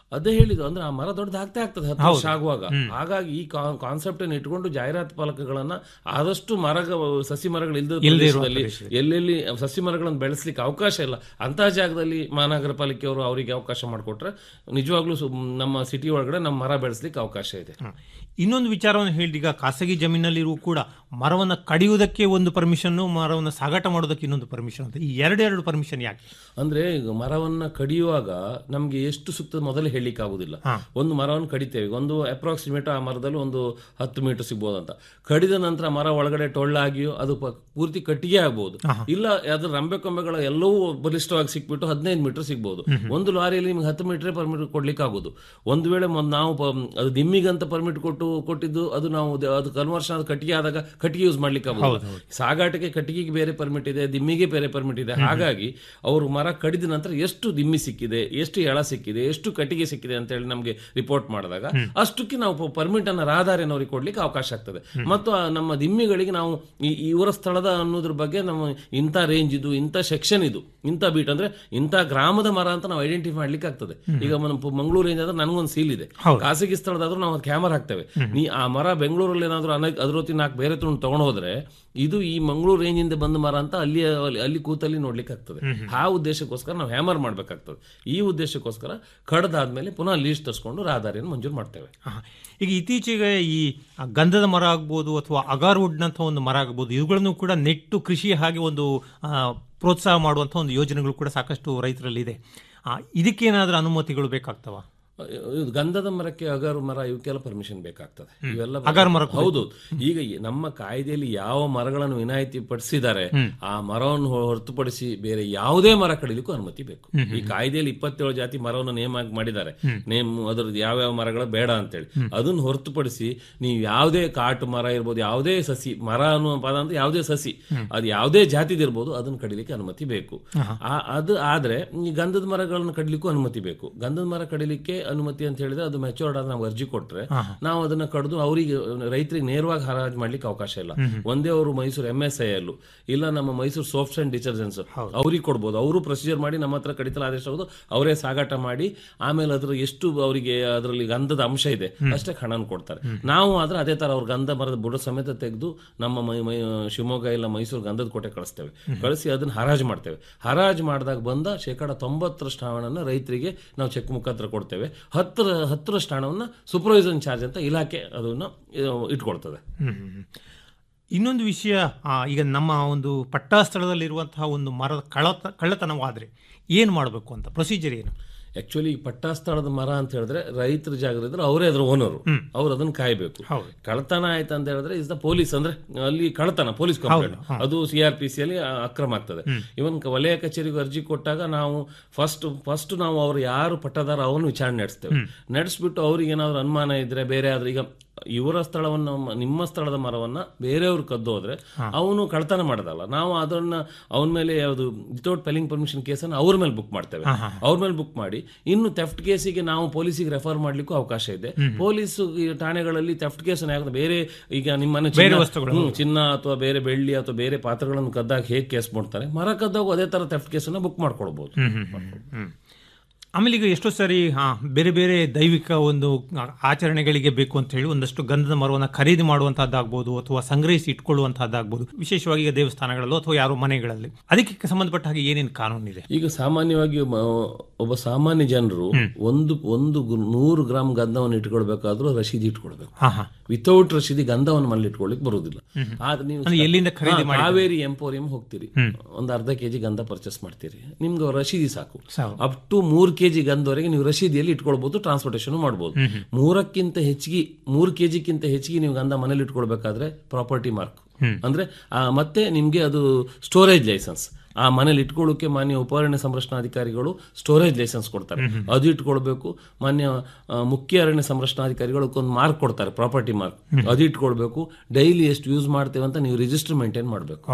ಅದೇ ಹೇಳಿದ್ದು ಅಂದ್ರೆ ಆ ಮರ ದೊಡ್ಡದಾಗ್ತಾ ಆಗ್ತದೆ ಹತ್ತು ವರ್ಷ ಹೌದು. ಆಗುವಾಗ ಹ್ಮ್. ಹಾಗಾಗಿ ಈ ಕಾನ್ಸೆಪ್ಟ್ ಅನ್ನು ಇಟ್ಕೊಂಡು ಜಾಹೀರಾತು ಫಲಕಗಳನ್ನ ಆದಷ್ಟು ಮರ ಸಸಿ ಮರಗಳು ಇಲ್ಲದ ಇಲ್ದೇ ಇರುವ ಪ್ರದೇಶದಲ್ಲಿ ಪ್ರದೇಶದಲ್ಲಿ. ಎಲ್ಲೆಲ್ಲಿ ಸಸಿ ಮರಗಳನ್ನು ಬೆಳೆಸಲಿಕ್ಕೆ ಅವಕಾಶ ಇಲ್ಲ ಅಂತಹ ಜಾಗದಲ್ಲಿ ಮಹಾನಗರ ಪಾಲಿಕೆಯವರು ಅವರಿಗೆ ಅವಕಾಶ ಮಾಡಿಕೊಟ್ರೆ ನಿಜವಾಗ್ಲೂ ಸು- ನಮ್ಮ ಸಿಟಿ ಒಳಗಡೆ ನಮ್ಮ ಮರ ಬೆಳೆಸಲಿಕ್ಕೆ ಅವಕಾಶ ಇದೆ ಇನ್ನೊಂದು ವಿಚಾರವನ್ನು ಹೇಳಿದ ಈಗ ಖಾಸಗಿ ಜಮೀನಲ್ಲಿರುವ ಕೂಡ ಮರವನ್ನು ಕಡಿಯುವುದಕ್ಕೆ ಒಂದು ಪರ್ಮಿಷನ್ ಮರವನ್ನು ಸಾಗಾಟ ಮಾಡೋದಕ್ಕೆ ಇನ್ನೊಂದು ಪರ್ಮಿಷನ್ ಅಂತ ಈ ಎರಡೆರಡು ಪರ್ಮಿಷನ್ ಯಾಕೆ ಅಂದ್ರೆ ಈಗ ಮರವನ್ನ ಕಡಿಯುವಾಗ ನಮ್ಗೆ ಎಷ್ಟು ಸೂಕ್ತ ಮೊದಲು ಹೇಳಲಿಕ್ಕೆ ಆಗುದಿಲ್ಲ ಹಾ. ಒಂದು ಮರವನ್ನು ಕಡಿತೇವೆ ಒಂದು ಅಪ್ರಾಕ್ಸಿಮೇಟ್ ಆ ಮರದಲ್ಲಿ ಒಂದು ಹತ್ತು ಮೀಟರ್ ಸಿಗ್ಬೋದಂತ ಕಡಿದ ನಂತರ ಮರ ಒಳಗಡೆ ಟೊಳ್ಳಾಗಿಯೋ ಅದು ಪ- ಪೂರ್ತಿ ಕಟ್ಟಿಗೆ ಆಗ್ಬಹುದು ಇಲ್ಲ ಅದ್ರ ರಂಬೆ ಕೊಂಬೆಗಳ ಎಲ್ಲವೂ ಬಲಿಷ್ಠವಾಗಿ ಸಿಕ್ಬಿಟ್ಟು ಹದಿನೈದು ಮೀಟರ್ ಸಿಗ್ಬಹುದು ಒಂದು ಲಾರಿಯಲ್ಲಿ ನಿಮ್ಗೆ ಹತ್ತು ಮೀಟರ್ ಪರ್ಮಿಟ್ ಕೊಡ್ಲಿಕ್ಕೆ ಆಗುದು ಒಂದು ವೇಳೆ ಮೊದ್ಲು ನಾವು ಪ- ಅದು ದಿಮ್ಮಿಗಂತ ಪರ್ಮಿಟ್ ಕೊಟ್ಟು ಕೊಟ್ಟಿದ್ದು ಅದು ನಾವು ದ- ಅದು ಕನ್ವರ್ಷನ್ ಅದು ಕಟ್ಟಿಗೆ ಆದಾಗ ಕಟ್ಟಿಗೆ ಯೂಸ್ ಮಾಡ್ಲಿಕ್ಕೆ ಆಗುದು ಹೌದು, ಹೌದು. ಸಾಗಾಟಕ್ಕೆ ಕಟ್ಟಿಗೆಗೆ ಬೇರೆ ಪರ್ಮಿಟ್ ಇದೆ ದಿಮ್ಮಿಗೆ ಬೇರೆ ಪರ್ಮಿಟ್ ಇದೆ ಹಾಗಾಗಿ ಅವರು ಮರ ಕಡಿದ ನಂತರ ಎಷ್ಟು ದಿಮ್ಮಿ ಸಿಕ್ಕಿದೆ ಎಷ್ಟು ಎಳ ಸಿಕ್ಕಿದೆ ಎಷ್ಟು ಕಟ್ಟಿಗೆ ಸಿಕ್ಕಿದೆ ಅಂತ ಹೇಳಿ ನಮಗೆ ರಿಪೋರ್ಟ್ ಮಾಡಿದಾಗ ಅಷ್ಟಕ್ಕೆ ನಾವು ಪರ್ಮಿಟ್ ಅನ್ನ ರಹದಾರಿನವರಿಗೆ ಕೊಡ್ಲಿಕ್ಕೆ ಅವಕಾಶ ಆಗ್ತದೆ ಮತ್ತು ಆ ನಮ್ಮ ದಿಮ್ಮಿಗಳಿಗೆ ನಾವು ಈ- ಇವರ ಸ್ಥಳದ ಅನ್ನೋದ್ರ ಬಗ್ಗೆ ನಮ್ಮ ಇಂಥ ರೇಂಜ್ ಇದು ಇಂಥ ಸೆಕ್ಷನ್ ಇದು ಇಂಥ ಬೀಟ್ ಅಂದ್ರೆ ಇಂಥ ಗ್ರಾಮದ ಮರ ಅಂತ ನಾವು ಐಡೆಂಟಿಫೈ ಮಾಡ್ಲಿಕ್ಕೆ ಆಗ್ತದೆ ಈಗ ನಮ್ಮ ಪ- ಮಂಗಳೂರು ರೇಂಜ್ ಆದ್ರೆ ನನಗೊಂದು ಸೀಲ್ ಇದೆ ಖಾಸಗಿ ಸ್ಥಳದಾದ್ರೂ ನಾವು ಕ್ಯಾಮರಾ ಹಾಕ್ತೇವೆ ನೀ ಆ ಮರ ಬೆಂಗಳೂರಲ್ಲಿ ಏನಾದ್ರು ಅನ- ಅದ್ರ ಹೊತ್ತಿನ ನಾಲ್ಕು ಬೇರೆ ತುಣ್ ತಗೊಂಡು ಹೋದ್ರೆ ಇದು ಈ ಮಂಗಳೂರು ರೇಂಜ್ ಇಂದ ಬಂದ ಮರ ಅಂತ ಅಲ್ಲಿ ಅಲ್ಲಿ- ಅಲ್ಲಿ ಕೂತಲ್ಲಿ ನೋಡ್ಲಿಕ್ಕೆ ಆಗ್ತದೆ ಆ ಉದ್ದೇಶಕ್ಕೋಸ್ಕರ ನಾವು ಹ್ಯಾಮರ್ ಮಾಡ್ಬೇಕಾಗ್ತದೆ ಈ ಉದ್ದೇಶಕ್ಕೋಸ್ಕರ ಕಡ್ದಾದ್ಮೇಲೆ ಪುನಃ ಲೀಸ್ಟ್ ತರಿಸ್ಕೊಂಡು ರಹದಾರಿಯನ್ನು ಮಂಜೂರು ಮಾಡ್ತೇವೆ ಆಹಾ. ಈಗ ಇತ್ತೀಚೆಗೆ ಈ ಗಂಧದ ಮರ ಆಗ್ಬೋದು ಅಥವಾ ಅಗಾರ್ವುಡ್ನಂಥ ಒಂದು ಮರ ಆಗ್ಬೋದು ಇವುಗಳನ್ನು ಕೂಡ ನೆಟ್ಟು ಕೃಷಿ ಹಾಗೆ ಒಂದು ಆ, ಪ್ರೋತ್ಸಾಹ ಮಾಡುವಂಥ ಒಂದು ಯೋಜನೆಗಳು ಕೂಡ ಸಾಕಷ್ಟು ರೈತರಲ್ಲಿ ಇದೆ ಆ, ಇದಕ್ಕೇನಾದ್ರೂ ಅನುಮತಿಗಳು ಬೇಕಾಗ್ತವ ಇದು ಗಂಧದ ಮರಕ್ಕೆ ಅಗಾರು ಮರ ಇವಕ್ಕೆಲ್ಲ ಪರ್ಮಿಷನ್ ಬೇಕಾಗ್ತದೆ ಇವೆಲ್ಲ ಅಗಾರು ಮರಕ್ಕೂ ಹೌದು ಈಗ ಈ ನಮ್ಮ ಕಾಯ್ದೆಯಲ್ಲಿ ಯಾವ ಮರಗಳನ್ನು ವಿನಾಯಿತಿ ಪಡಿಸಿದ್ದಾರೆ ಆ ಮರವನ್ನು ಹೊ- ಹೊರತುಪಡಿಸಿ ಬೇರೆ ಯಾವುದೇ ಮರ ಕಡಿಲಿಕ್ಕೂ ಅನುಮತಿ ಬೇಕು ಈ ಕಾಯ್ದೆಯಲ್ಲಿ ಇಪ್ಪತ್ತೇಳು ಜಾತಿ ಮರವನ್ನು ನೇಮ ಆಗಿ ಮಾಡಿದ್ದಾರೆ ನೇಮ್ ಅದ್ರದ್ದು ಯಾವ್ಯಾವ ಮರಗಳು ಬೇಡ ಅಂತೇಳಿ ಅದನ್ನು ಹೊರತುಪಡಿಸಿ ನೀವು ಯಾವುದೇ ಕಾಟು ಮರ ಇರ್ಬೋದು ಯಾವುದೇ ಸಸಿ ಮರ ಅನ್ನುವ ಪದ ಅಂತ ಯಾವುದೇ ಸಸಿ ಅದು ಯಾವುದೇ ಜಾತಿದಿರ್ಬೋದು ಅದನ್ನು ಕಡಿಲಿಕ್ಕೆ ಅನುಮತಿ ಬೇಕು ಆ- ಅದು ಆದ್ರೆ ಈ ಗಂಧದ ಮರಗಳನ್ನು ಕಡಿಲಿಕ್ಕೂ ಅನುಮತಿ ಬೇಕು ಗಂಧದ ಮರ ಕಡಿಲಿಕ್ಕೆ ಅನುಮತಿ ಅಂತ ಹೇಳಿದ್ರೆ ಅದು ಮೆಚೂರ್ಡ್ ಆದ ನಾವು ಅರ್ಜಿ ಕೊಟ್ರೆ ನಾವು ಅದನ್ನ ಕಡಿದು ಅವರಿಗೆ ರೈತರಿಗೆ ನೇರವಾಗಿ ಹರಾಜು ಮಾಡ್ಲಿಕ್ಕೆ ಅವಕಾಶ ಇಲ್ಲ ಒಂದೇ ಅವರು ಮೈಸೂರು ಎಂ ಎಸ್ ಐ ಅಲ್ಲೂ ಇಲ್ಲ ನಮ್ಮ ಮೈಸೂರು ಸೋಪ್ಸ್ ಅಂಡ್ ಡಿಟರ್ಜೆಂಟ್ಸ್ ಅವ್ರಿಗೆ ಕೊಡ್ಬೋದು ಅವರು ಪ್ರೊಸೀಜರ್ ಮಾಡಿ ನಮ್ಮ ಹತ್ರ ಕಡಿತಲ ಆದೇಶ ಆಗೋದು ಅವರೇ ಸಾಗಾಟ ಮಾಡಿ ಆಮೇಲೆ ಅದ್ರ ಎಷ್ಟು ಅವರಿಗೆ ಅದರಲ್ಲಿ ಗಂಧದ ಅಂಶ ಇದೆ ಅಷ್ಟೇ ಹಣನ ಕೊಡ್ತಾರೆ ನಾವು ಆದ್ರೆ ಅದೇ ತರ ಅವ್ರ ಗಂಧ ಮರದ ಬುಡ ಸಮೇತ ತೆಗೆದು ನಮ್ಮ ಮೈ ಮೈ ಶಿವಮೊಗ್ಗ ಇಲ್ಲ ಮೈಸೂರು ಗಂಧದ ಕೋಟೆ ಕಳಿಸ್ತೇವೆ ಕಳಿಸಿ ಅದನ್ನ ಹರಾಜು ಮಾಡ್ತೇವೆ ಹರಾಜು ಮಾಡಿದಾಗ ಬಂದ ಶೇಕಡ ತೊಂಬತ್ತರಷ್ಟು ಹಣವನ್ನು ರೈತರಿಗೆ ನಾವು ಚೆಕ್ ಮುಖಾಂತರ ಕೊಡ್ತೇವೆ ಹತ್ತರ ಹತ್ತರಷ್ಟು ಹಣವನ್ನು ಸೂಪರ್ವೈಸನ್ ಚಾರ್ಜ್ ಅಂತ ಇಲಾಖೆ ಅದನ್ನು ಆ, ಇಟ್ಕೊಳ್ತದೆ ಹ್ಮ್. ಇನ್ನೊಂದು ವಿಷಯ ಆ, ಈಗ ನಮ್ಮ ಒಂದು ಪಟ್ಟಾ ಸ್ಥಳದಲ್ಲಿರುವಂತಹ ಒಂದು ಮರದ ಕಳ್ಳತ ಕಳ್ಳತನವಾದ್ರೆ ಏನು ಮಾಡಬೇಕು ಅಂತ ಪ್ರೊಸೀಜರ್ ಏನು ಆಕ್ಚುಲಿ ಪಟ್ಟಾ ಸ್ಥಳದ ಮರ ಅಂತ ಹೇಳಿದ್ರೆ ರೈತರ ಜಾಗರಿದ್ರೆ ಅವರೇ ಅದ್ರ ಓನರು ಅವ್ರು ಅದನ್ನ ಕಾಯ್ಬೇಕು ಕಳ್ತನ ಆಯ್ತು ಅಂತ ಹೇಳಿದ್ರೆ ಇಸ್ ದ ಪೊಲೀಸ್ ಅಂದ್ರೆ ಅಲ್ಲಿ ಕಳ್ತನ ಪೊಲೀಸ್ ಕಂಪ್ಲೇಂಟ್ ಅದು ಸಿ ಆರ್ ಪಿ ಸಿ ಅಲ್ಲಿ ಆ, ಅಕ್ರಮ ಆಗ್ತದೆ ಇವನ್ ಕ- ವಲಯ ಕಚೇರಿಗೆ ಅರ್ಜಿ ಕೊಟ್ಟಾಗ ನಾವು ಫಸ್ಟ್ ಫಸ್ಟ್ ನಾವು ಅವ್ರು ಯಾರು ಪಟ್ಟದಾರ ಅವನು ವಿಚಾರಣೆ ನಡೆಸ್ತೇವೆ ನಡೆಸ್ಬಿಟ್ಟು ಅವ್ರಿಗೆ ಏನಾದ್ರು ಅನುಮಾನ ಇದ್ರೆ ಬೇರೆ ಆದ್ರೆ ಈಗ ಇವರ ಸ್ಥಳವನ್ನು ಮ- ನಿಮ್ಮ ಸ್ಥಳದ ಮರವನ್ನ ಬೇರೆಯವ್ರು ಕದ್ದು ಹೋದ್ರೆ ಅವನು ಕಳ್ತನ ಮಾಡೋದಲ್ಲ ನಾವು ಅದನ್ನ ಅವನ ಮೇಲೆ ಯಾವುದು ವಿತೌಟ್ ಪೆಲಿಂಗ್ ಪರ್ಮಿಷನ್ ಕೇಸನ್ನು ಅವ್ರ ಮೇಲೆ ಬುಕ್ ಮಾಡ್ತೇವೆ ಅವ್ರ ಮೇಲೆ ಬುಕ್ ಮಾಡಿ ಇನ್ನು ಥೆಫ್ಟ್ ಕೇಸಿಗೆ ನಾವು ಪೊಲೀಸಿಗೆ ರೆಫರ್ ಮಾಡ್ಲಿಕ್ಕೂ ಅವಕಾಶ ಇದೆ ಪೊಲೀಸ್ ಠಾಣೆಗಳಲ್ಲಿ ಥೆಫ್ಟ್ ಕೇಸ್ ಯಾಕಂದ್ರೆ ಬೇರೆ ಈಗ ನಿಮ್ಮ ಮನೆ ಬೇರೆ ಚಿನ್ನ- ವಸ್ತುಗಳು. ಹ್ಮ್, ಚಿನ್ನ ಅಥವಾ ಬೇರೆ ಬೆಳ್ಳಿ ಅಥವಾ ಬೇರೆ ಪಾತ್ರಗಳನ್ನು ಕದ್ದಾಗ ಹೇಗೆ ಕೇಸ್ ಮಾಡ್ತಾರೆ ಮರ ಕದ್ದಾಗ ಅದೇ ತರ ಥೆಫ್ಟ್ ಕೇಸನ್ನ ಬುಕ್ ಮಾಡ್ಕೊಳ್ಬಹುದು ಹ್ಮ್. ಆಮೇಲೆ ಈಗ ಎಷ್ಟೋ ಸಾರಿ ಹಾ ಬೇರೆ ಬೇರೆ ದೈವಿಕ ಒಂದು ಆಚರಣೆಗಳಿಗೆ ಬೇಕು ಅಂತ ಹೇಳಿ ಒಂದಷ್ಟು ಗಂಧದ ಮರವನ್ನು ಖರೀದಿ ಮಾಡುವಂತಹದ್ದಾಗ್ಬೋದು ಅಥವಾ ಸಂಗ್ರಹಿಸಿ ಇಟ್ಕೊಳ್ಳುವಂತಹದ್ದಾಗ್ಬೋದು ವಿಶೇಷವಾಗಿ ಈಗ ದೇವಸ್ಥಾನಗಳಲ್ಲೋ ಅಥವಾ ಯಾರೋ ಮನೆಗಳಲ್ಲಿ ಅದಕ್ಕೆ ಸಂಬಂಧಪಟ್ಟ ಹಾಗೆ ಏನೇನು ಕಾನೂನಿದೆ ಈಗ ಸಾಮಾನ್ಯವಾಗಿ ಮ- ಒಬ್ಬ ಸಾಮಾನ್ಯ ಜನರು ಒಂದು ಒಂದು ಗು- ನೂರು ಗ್ರಾಮ್ ಗಂಧವನ್ನು ಇಟ್ಕೊಳ್ಬೇಕಾದ್ರೂ ರಶೀದಿ ಇಟ್ಕೊಳ್ಬೇಕು ಹಾ ಹಾ ವಿತೌಟ್ ರಶೀದಿ ಗಂಧವನ್ನು ಮನೇಲಿ ಇಟ್ಕೊಳ್ಳಿಕ್ ಬರುವುದಿಲ್ಲ ಆದ್ರೆ ನೀವು ಅಂದ್ರೆ ಎಲ್ಲಿಂದ ಖರೀದಿ ಹಾ, ಮಾಡಿದ್ದು? ಕಾವೇರಿ ಎಂಪೋರಿಯಂ ಹೋಗ್ತೀರಿ ಒಂದು ಅರ್ಧ ಕೆಜಿ ಗಂಧ ಪರ್ಚೇಸ್ ಮಾಡ್ತೀರಿ ನಿಮ್ಗೆ ರಶೀದಿ ಸಾಕು ಸಾಕು. ಅಪ್ ಟು ಮೂರ್ ಕೆಜಿ ಗಂಧವರೆಗೆ ನೀವು ರಶೀದಿಯಲ್ಲಿ ಇಟ್ಕೊಳ್ಬಹುದು ಟ್ರಾನ್ಸ್ಪೋರ್ಟೇಷನ್ ಮಾಡಬಹುದು ಮೂರಕ್ಕಿಂತ ಹೆಚ್ಚಿಗೆ ಮೂರು ಕೆಜಿಗಿಂತ ಹೆಚ್ಚಿಗೆ ನೀವು ಗಂಧ ಮನೇಲಿ ಇಟ್ಕೊಳ್ಬೇಕಾದ್ರೆ ಪ್ರಾಪರ್ಟಿ ಮಾರ್ಕ್ ಅಂದ್ರೆ ಆ, ಮತ್ತೆ ನಿಮ್ಗೆ ಅದು ಸ್ಟೋರೇಜ್ ಲೈಸೆನ್ಸ್ ಆ ಮನೇಲಿ ಇಟ್ಕೊಳ್ಳೋಕೆ ಮಾನ್ಯ ಉಪಾರಣ್ಯ ಸಂರಕ್ಷಣಾಧಿಕಾರಿಗಳು ಸ್ಟೋರೇಜ್ ಲೈಸೆನ್ಸ್ ಕೊಡ್ತಾರೆ ಅದು ಇಟ್ಕೊಳ್ಬೇಕು ಮಾನ್ಯ ಆ, ಮುಖ್ಯ ಅರಣ್ಯ ಸಂರಕ್ಷಣಾಧಿಕಾರಿಗಳು ಒಂದು ಮಾರ್ಕ್ ಕೊಡ್ತಾರೆ ಪ್ರಾಪರ್ಟಿ ಮಾರ್ಕ್ ಅದು ಇಟ್ಕೊಳ್ಬೇಕು ಡೈಲಿ ಎಷ್ಟು ಯೂಸ್ ಮಾಡ್ತೇವೆ ಅಂತ ನೀವು ರಿಜಿಸ್ಟರ್ ಮೇಂಟೈನ್ ಮಾಡಬೇಕು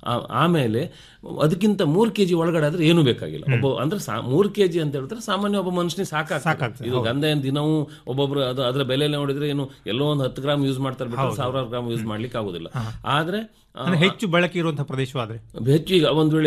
ಆಮೇಲೆ ಅದಕ್ಕಿಂತ ಮೂರ್ ಕೆಜಿ ಒಳಗಡೆ ಆದ್ರೆ ಏನು ಬೇಕಾಗಿಲ್ಲ ಒಬ್ಬ ಅಂದ್ರೆ ಸಾ- ಮೂರ್ ಕೆಜಿ ಅಂತ ಹೇಳಿದ್ರೆ ಸಾಮಾನ್ಯ ಒಬ್ಬ ಮನುಷ್ಯನಿಗೆ ಸಾಕಾಗ್ತದೆ ಇದು ಗಂಧ ಏನ್ ದಿನವೂ ಒಬ್ಬೊಬ್ರು ಅದು ಅದ್ರ ಬೆಲೆ ನೋಡಿದ್ರೆ ಏನು ಎಲ್ಲೋ ಒಂದು ಹತ್ತು ಗ್ರಾಮ್ ಯೂಸ್ ಮಾಡ್ತಾರೆ ಬಿಟ್ಟರೆ ಸಾವಿರಾರು ಗ್ರಾಮ್ ಯೂಸ್ ಮಾಡ್ಲಿಕ್ಕೆ ಆಗುದಿಲ್ಲ ಆದ್ರೆ ಆ, ಅಂದ್ರೆ ಹೆಚ್ಚು ಬಳಕೆ ಇರುವಂತಹ ಪ್ರದೇಶವಾದ್ರೆ ಹೆಚ್ಚು ಈಗ ಒಂದ್ ವೇಳೆ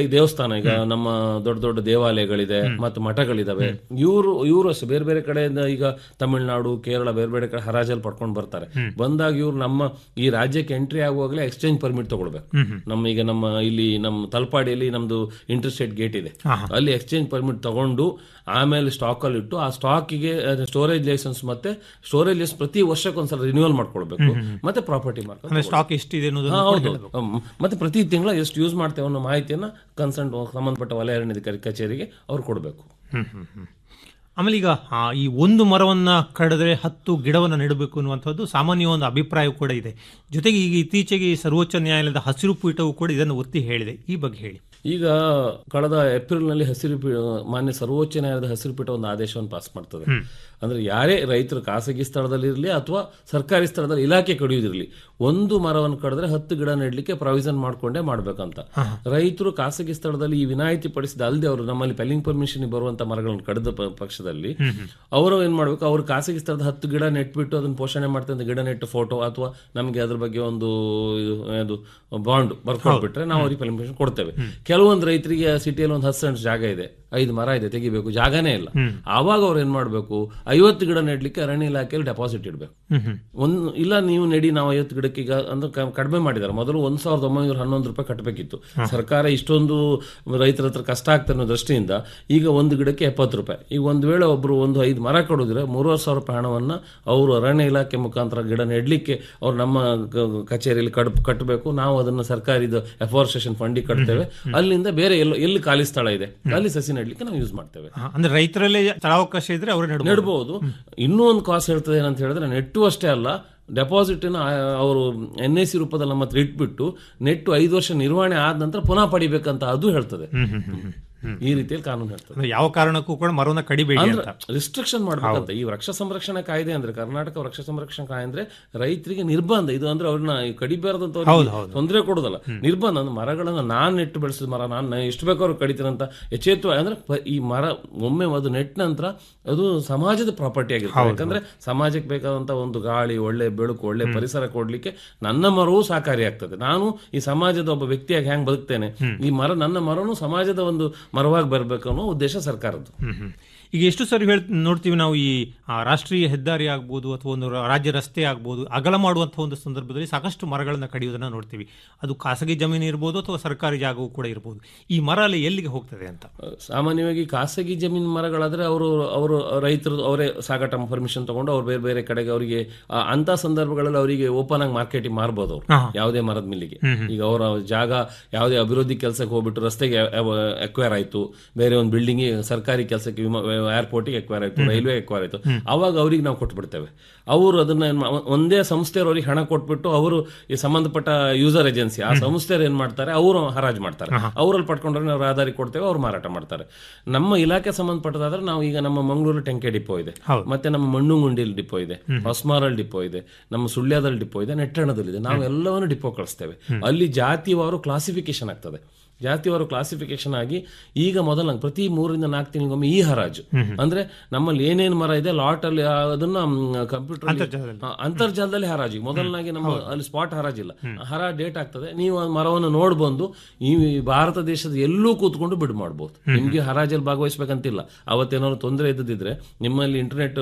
ವೇಳೆ ಈ ದೇವಸ್ಥಾನ ಈಗ ನಮ್ಮ ದೊಡ್ಡ ದೊಡ್ಡ ದೇವಾಲಯಗಳಿದೆ ಮತ್ತು ಮಠಗಳಿದಾವೆ ಇವರು ಇವರು ಅಷ್ಟೇ ಬೇರೆ ಬೇರೆ ಕಡೆಯಿಂದ ಈಗ ತಮಿಳುನಾಡು ಕೇರಳ ಬೇರೆ ಬೇರೆ ಕಡೆ ಹರಾಜಲ್ಲಿ ಪಡ್ಕೊಂಡು ಬರ್ತಾರೆ ಬಂದಾಗ ಇವ್ರು ನಮ್ಮ ಈ ರಾಜ್ಯಕ್ಕೆ ಎಂಟ್ರಿ ಆಗುವಾಗಲೇ ಎಕ್ಸ್ಚೇಂಜ್ ಪರ್ಮಿಟ್ ತಗೊಳ್ಬೇಕು ನಮ್ಮ ಈಗ ನಮ್ಮ ಇಲ್ಲಿ ನಮ್ಮ ತಲಪಾಡಿಯಲ್ಲಿ ನಮ್ದು ಇಂಟರ್ ಸ್ಟೇಟ್ ಗೇಟ್ ಇದೆ ಅಲ್ಲಿ ಎಕ್ಸ್ಚೇಂಜ್ ಪರ್ಮಿಟ್ ತಗೊಂಡು ಆಮೇಲೆ ಸ್ಟಾಕ್ ಅಲ್ಲಿ ಇಟ್ಟು ಆ ಸ್ಟಾಕಿಗೆ ಸ್ಟೋರೇಜ್ ಲೈಸೆನ್ಸ್ ಮತ್ತೆ ಸ್ಟೋರೇಜ್ ಲೈಸೆನ್ಸ್ ಪ್ರತಿ ವರ್ಷಕ್ಕೊಂದ್ಸಲ ರಿನ್ಯೂವಲ್ ಮಾಡ್ಕೊಳ್ಬೇಕು ಮತ್ತೆ ಪ್ರಾಪರ್ಟಿ ಮಾರ್ಕ್ ಅಂದ್ರೆ ಸ್ಟಾಕ್ ಎಷ್ಟಿದೆ ಅನ್ನೋದನ್ನ ಹಾ, ಕೂಡ ಹೌದು ಹೇಳ್ಬೇಕು. ಹ್ಮ್. ಮತ್ತೆ ಪ್ರತಿ ತಿಂಗಳ ಎಷ್ಟು ಯೂಸ್ ಮಾಡ್ತೇವೆ ಅನ್ನೋ ಮಾಹಿತಿಯನ್ನ ಕನ್ಸರ್ನ್ ಸಂಬಂಧಪಟ್ಟ ವಲಯ ಅರಣ್ಯಾಧಿಕಾರಿ ಕಚೇರಿಗೆ ಅವ್ರು ಕೊಡಬೇಕು ಹ್ಮ್, ಹ್ಮ್, ಹ್ಮ್. ಆಮೇಲೆ ಈಗ ಆ, ಈ ಒಂದು ಮರವನ್ನ ಕಡಿದ್ರೆ ಹತ್ತು ಗಿಡವನ್ನ ನೆಡಬೇಕು ಅನ್ನುವಂಥದ್ದು ಸಾಮಾನ್ಯ ಒಂದು ಅಭಿಪ್ರಾಯ ಕೂಡ ಇದೆ ಜೊತೆಗೆ ಈಗ ಇತ್ತೀಚೆಗೆ ಈ ಸರ್ವೋಚ್ಚ ನ್ಯಾಯಾಲಯದ ಹಸಿರು ಪೀಠವು ಕೂಡ ಇದನ್ನು ಒತ್ತಿ ಹೇಳಿದೆ ಈ ಬಗ್ಗೆ ಹೇಳಿ ಈಗ ಕಳೆದ ಏಪ್ರಿಲ್ ನಲ್ಲಿ ಹಸಿರು ಪೀಠ ಮಾನ್ಯ ಸರ್ವೋಚ್ಚ ನ್ಯಾಯಾಲಯದ ಹಸಿರು ಪೀಠ ಒಂದು ಆದೇಶವನ್ನು ಪಾಸ್ ಮಾಡ್ತದೆ ಅಂದ್ರೆ ಯಾರೇ ರೈತರು ಖಾಸಗಿ ಸ್ಥಳದಲ್ಲಿ ಇರಲಿ ಅಥವಾ ಸರ್ಕಾರಿ ಸ್ಥಳದಲ್ಲಿ ಇಲಾಖೆ ಕಡಿಯೋದಿರಲಿ ಒಂದು ಮರವನ್ನು ಕಡಿದ್ರೆ ಹತ್ತು ಗಿಡ ನೆಡ್ಲಿಕ್ಕೆ ಪ್ರಾವಿಷನ್ ಮಾಡ್ಕೊಂಡೇ ಮಾಡ್ಬೇಕಂತ ರೈತರು ಖಾಸಗಿ ಸ್ಥಳದಲ್ಲಿ ಈ ವಿನಾಯಿತಿ ಪಡಿಸಿದ ಅಲ್ಲದೆ ಅವರು ನಮ್ಮಲ್ಲಿ ಪೆಲ್ಲಿಂಗ್ ಪರ್ಮಿಷನ್ ಬರುವಂತ ಮರಗಳನ್ನು ಕಡಿದ ಪ- ಪಕ್ಷದಲ್ಲಿ ಅವರು ಏನ್ ಮಾಡ್ಬೇಕು ಅವ್ರು ಖಾಸಗಿ ಸ್ಥಳದ ಹತ್ತು ಗಿಡ ನೆಟ್ಬಿಟ್ಟು ಅದನ್ನ ಪೋಷಣೆ ಮಾಡ್ತಾರೆ ಗಿಡ ನೆಟ್ಟು ಫೋಟೋ ಅಥವಾ ನಮಗೆ ಅದ್ರ ಬಗ್ಗೆ ಒಂದು ಇದು ಅದು ಬಾಂಡ್ ಬರ್ಕೊಟ್ಬಿಟ್ರೆ ನಾವು ಅವ್ರಿಗೆ ಪರ್ಮಿಷನ್ ಕೊಡ್ತೇವೆ ಕೆಲವೊಂದು ರೈತರಿಗೆ ಸಿಟಿಯಲ್ಲಿ ಒಂದು ಹತ್ತು ಸೆಂಟ್ ಜಾಗ ಇದೆ ಐದು ಮರ ಇದೆ ತೆಗಿಬೇಕು ಜಾಗನೇ ಇಲ್ಲ ಆವಾಗ ಅವ್ರು ಏನ್ ಮಾಡ್ಬೇಕು ಐವತ್ತು ಗಿಡ ನೆಡ್ಲಿಕ್ಕೆ ಅರಣ್ಯ ಇಲಾಖೆಯಲ್ಲಿ ಡೆಪಾಸಿಟ್ ಇಡಬೇಕು ಒಂದ್ ಇಲ್ಲ ನೀವು ನೆಡಿ ನಾವು ಐವತ್ತು ಗಿಡಕ್ಕೆ ಈಗ ಅಂದ್ರೆ ಕ- ಕಡಿಮೆ ಮಾಡಿದ್ದಾರೆ ಮೊದಲು ಒಂದ್ ಸಾವಿರದ ಒಂಬೈನೂರ ಹನ್ನೊಂದು ರೂಪಾಯಿ ಕಟ್ಟಬೇಕಿತ್ತು ಸರ್ಕಾರ ಇಷ್ಟೊಂದು ರೈತರ ಹತ್ರ ಕಷ್ಟ ಆಗ್ತಾ ಅನ್ನೋ ದೃಷ್ಟಿಯಿಂದ ಈಗ ಒಂದು ಗಿಡಕ್ಕೆ ಎಪ್ಪತ್ತು ರೂಪಾಯಿ ಈಗ ಒಂದು ವೇಳೆ ಒಬ್ರು ಒಂದು ಐದು ಮರ ಕೊಡೋದಿದ್ರೆ ಮೂರುವರೆ ಸಾವಿರ ರೂಪಾಯಿ ಹಣವನ್ನ ಅವರು ಅರಣ್ಯ ಇಲಾಖೆ ಮುಖಾಂತರ ಗಿಡ ನೆಡ್ಲಿಕ್ಕೆ ಅವ್ರು ನಮ್ಮ ಕ- ಕಚೇರಿಯಲ್ಲಿ ಕಡ್ ಕಟ್ಟಬೇಕು ನಾವು ಅದನ್ನ ಸರ್ಕಾರಿದ ಎಫಾರೆಸ್ಟೇಷನ್ ಫಂಡಿಗೆ ಕಟ್ತೇವೆ ಅಲ್ಲಿಂದ ಬೇರೆ ಎಲ್ಲ ಎಲ್ಲಿ ಖಾಲಿ ಸ್ಥಳ ಇದೆ ಅಲ್ಲಿ ಸಸಿ ನೆಡ್ಲಿಕ್ಕೆ ನಾವು ಯೂಸ್ ಮಾಡ್ತೇವೆ ಆ, ಅಂದ್ರೆ ರೈತರಲ್ಲೇ ಸ್ಥಳಾವಕಾಶ ಇದ್ರೆ ಅವರು ನೆಡಬಹುದು ನೆಡ್ಬೋದು ಇನ್ನೂ ಒಂದು ಕಾಸ್ಟ್ ಹೇಳ್ತದೆ ಏನಂತ ಹೇಳಿದ್ರೆ ನೆಟ್ಟುವಷ್ಟೇ ಅಲ್ಲ ಡೆಪಾಸಿಟ್ ಅವರು ಎನ್ ಎ ಸಿ ರೂಪದಲ್ಲಿ ನಮ್ಮ ಹತ್ರ ಇಟ್ಬಿಟ್ಟು ನೆಟ್ಟು ಐದು ವರ್ಷ ನಿರ್ವಹಣೆ ಆದ ನಂತರ ಪುನಃ ಪಡಿಬೇಕಂತ ಅದು ಹೇಳ್ತದೆ ಈ ರೀತಿಯಲ್ಲಿ ಕಾನೂನು ಹೇಳ್ತದೆ ಅಂದ್ರೆ ಯಾವ ಕಾರಣಕ್ಕೂ ಕೂಡ ಮರವನ್ನ ಕಡಿಬೇಡಿ ಅಂತ ರಿಸ್ಟ್ರಿಕ್ಷನ್ ಮಾಡ್ಬೇಕಂತ ಈ ವೃಕ್ಷ ಸಂರಕ್ಷಣಾ ಕಾಯ್ದೆ ಅಂದ್ರೆ ಕರ್ನಾಟಕ ವೃಕ್ಷ ಸಂರಕ್ಷಣಾ ಕಾಯ್ದೆ ಅಂದ್ರೆ ರೈತರಿಗೆ ನಿರ್ಬಂಧ ಇದು ಅಂದ್ರೆ ಅವ್ರನ್ನ ಕಡಿಬಾರ್ದು ಅಂತ ಹೌದು, ಹೌದು. ತೊಂದರೆ ಕೊಡೋದಲ್ಲ ನಿರ್ಬಂಧ ಅಂದ್ರೆ ಮರಗಳನ್ನ ನಾನ್ ನೆಟ್ಟು ಬೆಳೆಸಿದ ಮರ ನಾನು ಎಷ್ಟು ಬೇಕಾದ್ರೂ ಕಡಿತೀನಂತ ಎಚ್ಚೆತ್ತು ಅಂದ್ರೆ ಪ- ಈ ಮರ ಒಮ್ಮೆ ಅದು ನೆಟ್ಟ ನಂತರ ಅದು ಸಮಾಜದ ಪ್ರಾಪರ್ಟಿ ಆಗಿರ್ತದೆ ಯಾಕಂದ್ರೆ ಸಮಾಜಕ್ಕೆ ಬೇಕಾದಂತ ಒಂದು ಗಾಳಿ ಒಳ್ಳೆ ಬೆಳಕು ಒಳ್ಳೆ ಪರಿಸರ ಕೊಡ್ಲಿಕ್ಕೆ ನನ್ನ ಮರವೂ ಸಹಕಾರಿಯಾಗ್ತದೆ ನಾನು ಈ ಸಮಾಜದ ಒಬ್ಬ ವ್ಯಕ್ತಿಯಾಗಿ ಹೆಂಗ್ ಬದುಕ್ತೇನೆ ಈ ಮರ ನನ್ನ ಮರನು ಸಮಾಜದ ಒಂದು ಮರವಾಗಿ ಬರ್ಬೇಕು ಅನ್ನೋ ಉದ್ದೇಶ ಸರ್ಕಾರದ್ದು ಹ್ಮ್, ಹ್ಮ್. ಈಗ ಎಷ್ಟು ಸರಿ ಹೇಳ್ ನೋಡ್ತೀವಿ ನಾವು ಈ ಆ, ರಾಷ್ಟ್ರೀಯ ಹೆದ್ದಾರಿ ಆಗ್ಬೋದು ಅಥವಾ ಒಂದು ರಾ- ರಾಜ್ಯ ರಸ್ತೆ ಆಗ್ಬೋದು ಅಗಲ ಮಾಡುವಂತಹ ಒಂದು ಸಂದರ್ಭದಲ್ಲಿ ಸಾಕಷ್ಟು ಮರಗಳನ್ನ ಕಡಿಯೋದನ್ನ ನೋಡ್ತೀವಿ ಅದು ಖಾಸಗಿ ಜಮೀನು ಇರ್ಬೋದು ಅಥವಾ ಸರ್ಕಾರಿ ಜಾಗವೂ ಕೂಡ ಇರ್ಬೋದು ಈ ಮರ ಅಲ್ಲಿ ಎಲ್ಲಿಗೆ ಹೋಗ್ತದೆ ಅಂತ ಸಾಮಾನ್ಯವಾಗಿ ಖಾಸಗಿ ಜಮೀನು ಮರಗಳಾದ್ರೆ ಅವರು ಅವರು ರೈತರು ಅವರೇ ಸಾಗಾಟ ಪರ್ಮಿಷನ್ ತಗೊಂಡು ಅವ್ರು ಬೇರೆ ಬೇರೆ ಕಡೆಗೆ ಅವರಿಗೆ ಅಂತ ಸಂದರ್ಭಗಳಲ್ಲಿ ಅವರಿಗೆ ಓಪನ್ ಆಗಿ ಮಾರ್ಕೆಟಿಂಗ್ ಮಾರ್ಬೋದು ಅವರು ಹಾ. ಯಾವುದೇ ಮರದ ಮಿಲ್ಲಿಗೆ ಹ್ಮ್ ಹ್ಮ್. ಈಗ ಅವರ ಜಾಗ ಯಾವುದೇ ಅಭಿವೃದ್ಧಿ ಕೆಲಸಕ್ಕೆ ಹೋಗ್ಬಿಟ್ಟು ರಸ್ತೆಗೆ ಎಕ್ವೈರ್ ಆಯ್ತು ಬೇರೆ ಒಂದು ಬಿಲ್ಡಿಂಗ್ ಸರ್ಕಾರಿ ಕೆಲಸಕ್ಕೆ ಏರ್ಪೋರ್ಟ್ಗೆ ಎಕ್ವೈರ್ ಆಯ್ತು ರೈಲ್ವೆ ಎಕ್ವೈರ್ ಆಯ್ತು ಅವಾಗ ಅವ್ರಿಗೆ ನಾವು ಕೊಟ್ಬಿಡ್ತೇವೆ ಅವರು ಅದನ್ನ ಏನ್ ಮಾ- ಒಂದೇ ಸಂಸ್ಥೆಯವ್ರು ಅವ್ರಿಗೆ ಹಣ ಕೊಟ್ಬಿಟ್ಟು ಅವರು ಈ ಸಂಬಂಧಪಟ್ಟ ಯೂಸರ್ ಏಜೆನ್ಸಿ ಆ ಸಂಸ್ಥೆಯವ್ರು ಏನ್ ಮಾಡ್ತಾರೆ ಅವರು ಹರಾಜು ಮಾಡ್ತಾರೆ ಅವರಲ್ಲಿ ಪಡ್ಕೊಂಡ್ರೆ ನಾವು ಆಧಾರಿ ಕೊಡ್ತೇವೆ ಅವ್ರು ಮಾರಾಟ ಮಾಡ್ತಾರೆ ನಮ್ಮ ಇಲಾಖೆ ಸಂಬಂಧಪಟ್ಟದಾದ್ರೆ ನಾವು ಈಗ ನಮ್ಮ ಮಂಗಳೂರು ಟೆಂಕೆ ಡಿಪೋ ಇದೆ ಮತ್ತೆ ನಮ್ಮ ಮಣ್ಣುಗುಂಡಿಲಿ ಡಿಪೋ ಇದೆ ಹೊಸ್ಮಾರಲ್ಲಿ ಡಿಪೋ ಇದೆ ನಮ್ಮ ಸುಳ್ಯದಲ್ಲಿ ಡಿಪೋ ಇದೆ ನೆಟ್ಟಣದಲ್ಲಿದೆ ನಾವು ಎಲ್ಲವನ್ನು ಡಿಪೋ ಕಳಿಸ್ತೇವೆ ಅಲ್ಲಿ ಜಾತಿವಾರು ಕ್ಲಾಸಿಫಿಕೇಶನ್ ಆಗ್ತದೆ ಜಾತಿವಾರು ಕ್ಲಾಸಿಫಿಕೇಶನ್ ಆಗಿ ಈಗ ಮೊದಲ ಪ್ರತಿ ಮೂರರಿಂದ ನಾಲ್ಕು ತಿಂಗಳಿಗೊಮ್ಮೆ ಈ ಹರಾಜು ಅಂದ್ರೆ ನಮ್ಮಲ್ಲಿ ಏನೇನು ಮರ ಇದೆ ಲಾಟ್ ಅಲ್ಲಿ ಆ, ಅದನ್ನ ಕಂಪ್ಯೂಟರ್ ಅಂತರ್ಜಾಲದಲ್ಲಿ ಹರಾಜು ಈಗ ಮೊದಲನಾಗಿ ನಮ್ಮ ಅಲ್ಲಿ ಸ್ಪಾಟ್ ಹರಾಜಿಲ್ಲ ಹರ ಡೇಟ್ ಆಗ್ತದೆ ನೀವು ಆ ಮರವನ್ನು ನೋಡ್ಬಂದು ಈ ಭಾರತ ದೇಶದ ಎಲ್ಲೂ ಕೂತ್ಕೊಂಡು ಬಿಡ್ ಮಾಡ್ಬೋದು ನಿಮ್ಗೆ ಹರಾಜಲ್ಲಿ ಭಾಗವಹಿಸ್ಬೇಕಂತಿಲ್ಲ ಅವತ್ತೇನಾದ್ರು ತೊಂದರೆ ಇದ್ದದಿದ್ರೆ ನಿಮ್ಮಲ್ಲಿ ಇಂಟರ್ನೆಟ್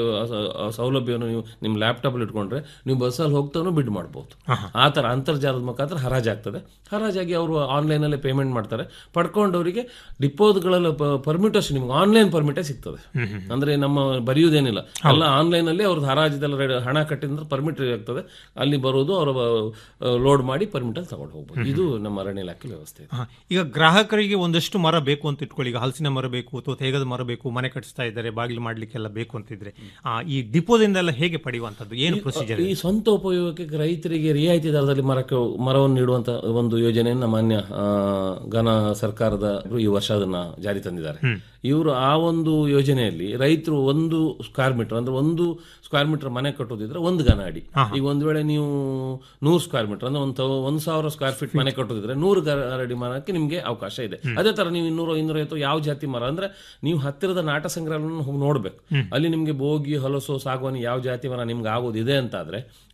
ಸೌಲಭ್ಯವನ್ನು ನೀವು ನಿಮ್ಮ ಲ್ಯಾಪ್ಟಾಪ್ ಅಲ್ಲಿ ಇಟ್ಕೊಂಡ್ರೆ ನೀವು ಬಸ್ಸಲ್ಲಿ ಹೋಗ್ತಾನು ಬಿಡ್ ಮಾಡ್ಬೋದು ಆ ತರ ಅಂತರ್ಜಾಲದ ಮುಖಾಂತರ ಹರಾಜಾಗ್ತದೆ ಹರಾಜಾಗಿ ಅವರು ಆನ್ಲೈನ್ ಅಲ್ಲೇ ಪೇಮೆಂಟ್ ಮಾಡ್ತಾರೆ ಪಡ್ಕೊಂಡವರಿಗೆ ಡಿಪೋದ್ಗಳಲ್ಲಿ ಪರ್ಮಿಟೇಷನ್ ನಿಮ್ಗೆ ಆನ್ಲೈನ್ ಪರ್ಮಿಟೇ ಸಿಗ್ತದೆ ಅಂದ್ರೆ ನಮ್ಮ ಬರೆಯುವುದೇನಿಲ್ಲ ಎಲ್ಲ ಆನ್ಲೈನ್ ಅಲ್ಲಿ ಅವ್ರದ್ದು ಹರಾಜದೆಲ್ಲ ರೆಡಿ- ಹಣ ಕಟ್ಟಿದ್ರೆ ಪರ್ಮಿಟ್ ಆಗ್ತದೆ ಅಲ್ಲಿ ಬರೋದು ಅವರು ಲೋಡ್ ಮಾಡಿ ಪರ್ಮಿಟ್ ಅಲ್ಲಿ ತಗೊಂಡು ಹೋಗ್ಬೋದು ಇದು ನಮ್ಮ ಅರಣ್ಯ ಇಲಾಖೆ ವ್ಯವಸ್ಥೆ ಇದೆ. ಹಾ, ಈಗ ಗ್ರಾಹಕರಿಗೆ ಒಂದಷ್ಟು ಮರ ಬೇಕು ಅಂತ ಇಟ್ಕೊಳ್ಳಿ ಈಗ ಹಲಸಿನ ಮರ ಬೇಕು ಅಥವಾ ತೇಗದ ಮರ ಬೇಕು ಮನೆ ಕಟ್ಟಿಸ್ತಾ ಇದ್ದಾರೆ ಬಾಗಿಲು ಮಾಡ್ಲಿಕ್ಕೆಲ್ಲ ಬೇಕು ಅಂತಿದ್ರೆ ಆ, ಈ ಡಿಪೋದಿಂದೆಲ್ಲ ಹೇಗೆ ಪಡೆಯುವಂತದ್ದು ಏನು ಪ್ರೊಸೀಜರ್ ಈ ಸ್ವಂತ ಉಪಯೋಗಕ್ಕೆ ರೈತರಿಗೆ ರಿಯಾಯಿತಿ ದರದಲ್ಲಿ ಮರಕ್ಕೆ ಮರವನ್ನು ನೀಡುವಂತ ಒಂದು ಯೋಜನೆಯನ್ನ ಮಾನ್ಯ ಆ, ಘನ ಸರ್ಕಾರದ ಈ ವರ್ಷ ಅದನ್ನ ಜಾರಿ ತಂದಿದ್ದಾರೆ ಇವರು ಆ ಒಂದು ಯೋಜನೆಯಲ್ಲಿ ರೈತರು ಒಂದು ಸ್ಕ್ವೇರ್ ಮೀಟರ್ ಅಂದ್ರೆ ಒಂದು ಸ್ಕ್ವೇರ್ ಮೀಟರ್ ಮನೆ ಕಟ್ಟೋದಿದ್ರೆ ಒಂದು ಘನ ಅಡಿ ಈಗ ಒಂದ್ ವೇಳೆ ನೀವು ನೂರು ಸ್ಕ್ವೇರ್ ಮೀಟರ್ ಅಂದ್ರೆ ಒಂದು ಒಂದು ಸಾವಿರ ಸ್ಕ್ವೇರ್ ಫೀಟ್ ಮನೆ ಕಟ್ಟೋದಿದ್ರೆ ನೂರು ಘನ ಅಡಿ ಮರಕ್ಕೆ ನಿಮ್ಗೆ ಅವಕಾಶ ಇದೆ ಅದೇ ತರ ನೀವು ಇನ್ನೂರು ಇನ್ನೂರೈವತ್ತು ಯಾವ ಜಾತಿ ಮರ ಅಂದ್ರೆ ನೀವು ಹತ್ತಿರದ ನಾಟ ಸಂಗ್ರಹವನ್ನು ಹೋಗಿ ನೋಡ್ಬೇಕು ಅಲ್ಲಿ ನಿಮ್ಗೆ ಬೋಗಿ ಹಲಸು ಸಾಗುವಾನಿ ಯಾವ ಜಾತಿ ಮರ ನಿಮ್ಗೆ ಆಗೋದಿದೆ ಅಂತಾದ್ರೆ